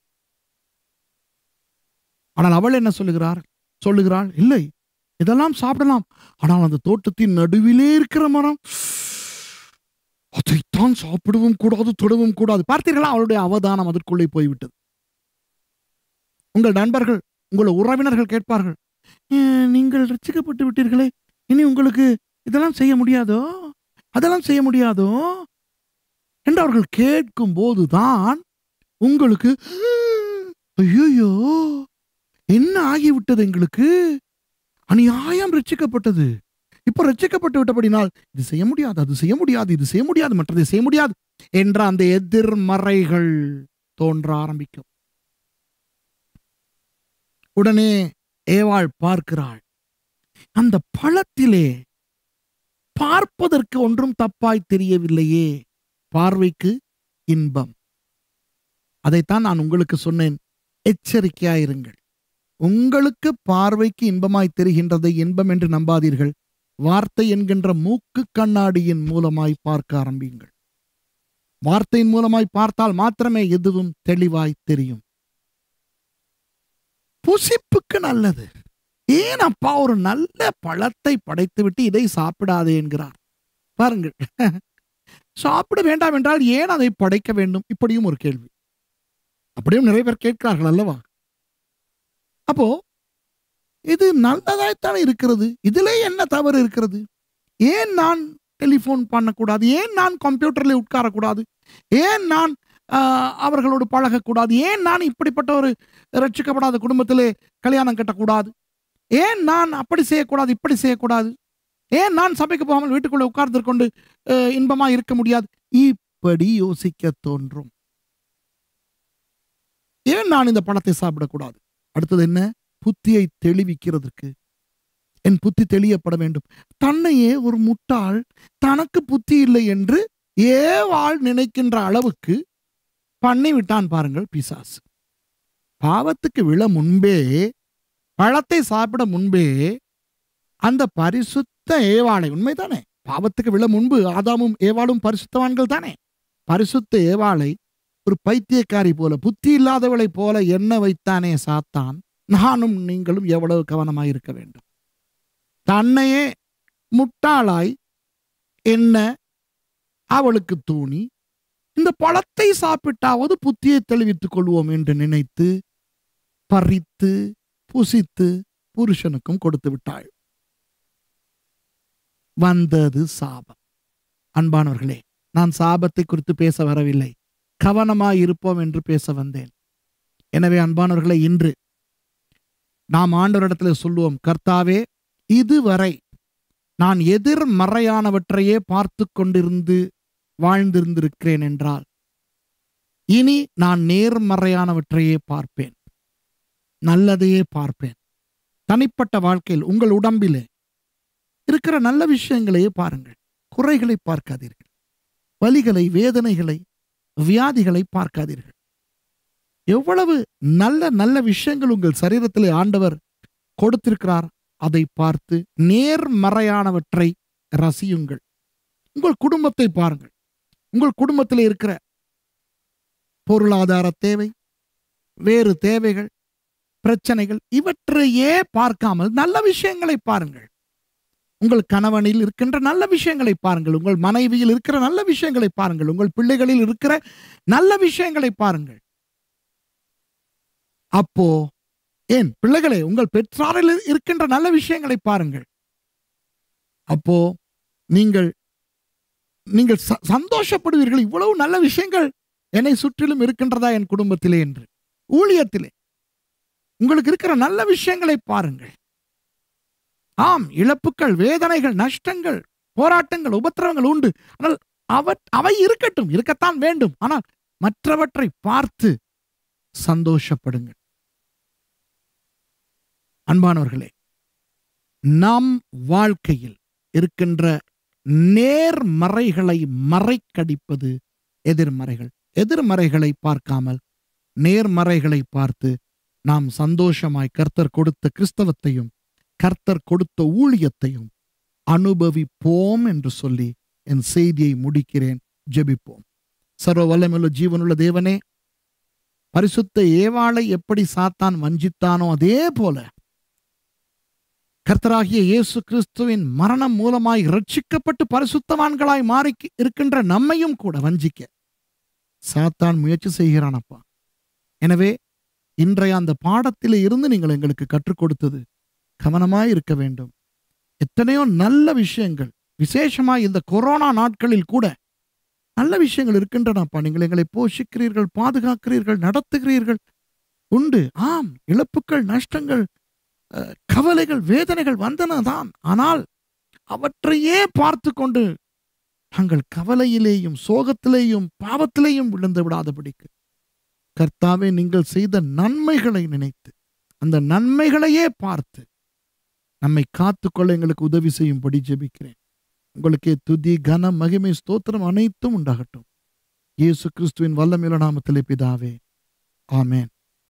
ஆனால் அவள் என்ன சொல்லுகிறார் சொல்லுகிறாள் இல்லை இதெல்லாம் சாப்பிடலாம் ஆனால் அந்த தோட்டத்தின் நடுவிலே இருக்கிற மரம் அதைத்தான் சாப்பிடவும் கூடாது தொடவும் கூடாது பார்த்தீர்களா அவளுடைய அவதானம் அதற்குள்ளே போய்விட்டது உங்கள் நண்பர்கள் உங்கள் உறவினர்கள் கேட்பார்கள் "ஏன், நீங்கள் ரசிக்கப்பட்டு விட்டீர்களே இனி உங்களுக்கு இதெல்லாம் செய்ய முடியாதோ அதெல்லாம் செய்ய முடியாதோ என்று அவர்கள் கேட்கும் போதுதான் உங்களுக்கு ஐயோ என்ன ஆகிவிட்டது எங்களுக்கு அநியாயம் ரட்சிக்கப்பட்டது இப்போ ரட்சிக்கப்பட்டு விட்டபடினால் இது செய்ய முடியாது அது செய்ய முடியாது இது செய்ய முடியாது மற்றதை செய்ய முடியாது என்ற அந்த எதிர்மறைகள் தோன்ற ஆரம்பிக்கும் உடனே ஏவாள் பார்க்கிறாள் அந்த பழத்திலே பார்ப்பதற்கு ஒன்றும் தப்பாய் தெரியவில்லையே பார்வைக்கு இன்பம் அதைத்தான் நான் உங்களுக்கு சொன்னேன் எச்சரிக்கையாயிருங்கள் உங்களுக்கு பார்வைக்கு இன்பமாய் தெரிகின்றதை இன்பம் என்று நம்பாதீர்கள் வார்த்தை என்கின்ற மூக்கு கண்ணாடியின் மூலமாய் பார்க்க ஆரம்பியுங்கள் வார்த்தையின் மூலமாய் பார்த்தால் மாத்திரமே எதுவும் தெளிவாய் தெரியும் புசிப்புக்கு நல்லது ஏன் அப்பா ஒரு நல்ல பழத்தை படைத்துவிட்டு இதை சாப்பிடாதே என்கிறார் பாருங்கள் சாப்பிட வேண்டாம் என்றால் ஏன் அதை படைக்க வேண்டும் இப்படியும் ஒரு கேள்வி அப்படியும் நிறைய பேர் கேட்கிறார்கள் அல்லவா அப்போ இது நல்லதாய்த்தானே இருக்கிறது இதிலே என்ன தவறு இருக்கிறது ஏன் நான் டெலிஃபோன் பண்ணக்கூடாது ஏன் நான் கம்ப்யூட்டரில் உட்காரக்கூடாது ஏன் நான் ஆஹ், அவர்களோடு பழகக்கூடாது ஏன் நான் இப்படிப்பட்ட ஒரு ரட்சிக்கப்படாத குடும்பத்திலே கல்யாணம் கட்டக்கூடாது ஏன் நான் அப்படி செய்யக்கூடாது இப்படி செய்யக்கூடாது ஏன் நான் சபைக்கு போகாமல் வீட்டுக்குள்ளே உட்கார்ந்து கொண்டு அஹ், இன்பமா இருக்க முடியாது இப்படி யோசிக்க தோன்றும் ஏன் நான் இந்த பழத்தை சாப்பிடக்கூடாது அடுத்தது என்ன புத்தியை தெளிவிக்கிறதுக்கு என் புத்தி தெளியப்பட வேண்டும் தன்னையே ஒரு முட்டாள் தனக்கு புத்தி இல்லை என்று ஏவாள் நினைக்கின்ற அளவுக்கு பண்ணி விட்டான் பாருங்கள் பிசாசு பாவத்துக்கு விழ முன்பே பழத்தை சாப்பிட முன்பே அந்த பரிசுத்த ஏவாளை உண்மைதானே பாவத்துக்கு விழ முன்பு ஆதாமும் ஏவாளும் பரிசுத்தவான்கள் தானே பரிசுத்த ஏவாளை ஒரு பைத்தியக்காரி போல புத்தி இல்லாதவளை போல என்ன வைத்தானே சாத்தான் நானும் நீங்களும் எவ்வளவு கவனமாய் இருக்க வேண்டும் தன்னையே முட்டாளாய் என்ன அவளுக்கு தோணி இந்த பழத்தை சாப்பிட்டாவது புத்தியை தெளிவித்துக் கொள்வோம் என்று நினைத்து பறித்து புசித்து புருஷனுக்கும் கொடுத்து விட்டாள் வந்தது சாபம் அன்பானவர்களே நான் சாபத்தை குறித்து பேச வரவில்லை கவனமாய் இருப்போம் என்று பேச வந்தேன் எனவே அன்பானவர்களே இன்று நாம் ஆண்டவரிடத்தில் சொல்லுவோம் கர்த்தாவே இதுவரை நான் எதிர்மறையானவற்றையே பார்த்து கொண்டிருந்து வாழ்ந்திருந்திருக்கிறேன் என்றால் இனி நான் நேர்மறையானவற்றையே பார்ப்பேன் நல்லதையே பார்ப்பேன் தனிப்பட்ட வாழ்க்கையில் உங்கள் உடம்பிலே இருக்கிற நல்ல விஷயங்களையே பாருங்கள் குறைகளை பார்க்காதீர்கள் வலிகளை வேதனைகளை வியாதிகளை பார்க்காதீர்கள் எவ்வளவு நல்ல நல்ல விஷயங்கள் உங்கள் சரீரத்தில் ஆண்டவர் கொடுத்திருக்கிறார் அதை பார்த்து நேர்மறையானவற்றை ரசியுங்கள் உங்கள் குடும்பத்தை பாருங்கள் உங்கள் குடும்பத்தில் இருக்கிற பொருளாதார தேவை வேறு தேவைகள் பிரச்சனைகள் இவற்றையே பார்க்காமல் நல்ல விஷயங்களை பாருங்கள் உங்கள் கணவனில் இருக்கின்ற நல்ல விஷயங்களை பாருங்கள் உங்கள் மனைவியில் இருக்கிற நல்ல விஷயங்களை பாருங்கள் உங்கள் பிள்ளைகளில் இருக்கிற நல்ல விஷயங்களை பாருங்கள் அப்போ ஏன் பிள்ளைகளே உங்கள் பெற்றாரில் இருக்கின்ற நல்ல விஷயங்களை பாருங்கள் அப்போ நீங்கள் நீங்கள் ச- சந்தோஷப்படுவீர்கள் இவ்வளவு நல்ல விஷயங்கள் என்னை சுற்றிலும் இருக்கின்றதா என் குடும்பத்திலே என்று ஊழியத்திலே உங்களுக்கு இருக்கிற நல்ல விஷயங்களை பாருங்கள் ஆம் இழப்புகள் வேதனைகள் நஷ்டங்கள் போராட்டங்கள் உபத்திரவங்கள் உண்டு ஆனால் அவ அவை இருக்கட்டும் இருக்கத்தான் வேண்டும் ஆனால் மற்றவற்றை பார்த்து சந்தோஷப்படுங்கள் அன்பானவர்களே நம் வாழ்க்கையில் இருக்கின்ற நேர்மறைகளை மறைக்கடிப்பது எதிர்மறைகள் எதிர்மறைகளை பார்க்காமல் நேர்மறைகளை பார்த்து நாம் சந்தோஷமாய் கர்த்தர் கொடுத்த கிறிஸ்தவத்தையும் கர்த்தர் கொடுத்த ஊழியத்தையும் அனுபவிப்போம் என்று சொல்லி என் செய்தியை முடிக்கிறேன் ஜெபிப்போம் சர்வ வல்லமையுள்ள ஜீவனுள்ள தேவனே பரிசுத்த ஏவாளை எப்படி சாத்தான் வஞ்சித்தானோ அதே போல கர்த்தராகிய இயேசு கிறிஸ்துவின் மரணம் மூலமாய் ரட்சிக்கப்பட்டு பரிசுத்தவான்களாய் மாறி இருக்கின்ற நம்மையும் கூட வஞ்சிக்க சாத்தான் முயற்சி செய்கிறான் அப்பா எனவே இன்றைய அந்த பாடத்திலே இருந்து நீங்கள் எங்களுக்கு கற்றுக் கொடுத்தது கவனமாய் இருக்க வேண்டும் எத்தனையோ நல்ல விஷயங்கள் விசேஷமாய் இந்த கொரோனா நாட்களில் கூட நல்ல விஷயங்கள் இருக்கின்றனப்பா நீங்கள் எங்களை போஷிக்கிறீர்கள் பாதுகாக்கிறீர்கள் நடத்துகிறீர்கள் உண்டு ஆம் இழப்புகள் நஷ்டங்கள் அஹ், கவலைகள் வேதனைகள் வந்தனதான் ஆனால் அவற்றையே பார்த்து கொண்டு நாங்கள் கவலையிலேயும் சோகத்திலேயும் பாவத்திலேயும் விழுந்து விடாதபடிக்கு கர்த்தாவே நீங்கள் செய்த நன்மைகளை நினைத்து அந்த நன்மைகளையே பார்த்து நம்மை காத்துக்கொள்ள எங்களுக்கு உதவி செய்யும்படி ஜெபிக்கிறேன் உங்களுக்கே துதி கன மகிமை ஸ்தோத்திரம் அனைத்தும் உண்டாகட்டும் இயேசு கிறிஸ்துவின் வல்லமையுள்ள நாமத்திலே பிதாவே ஆமென்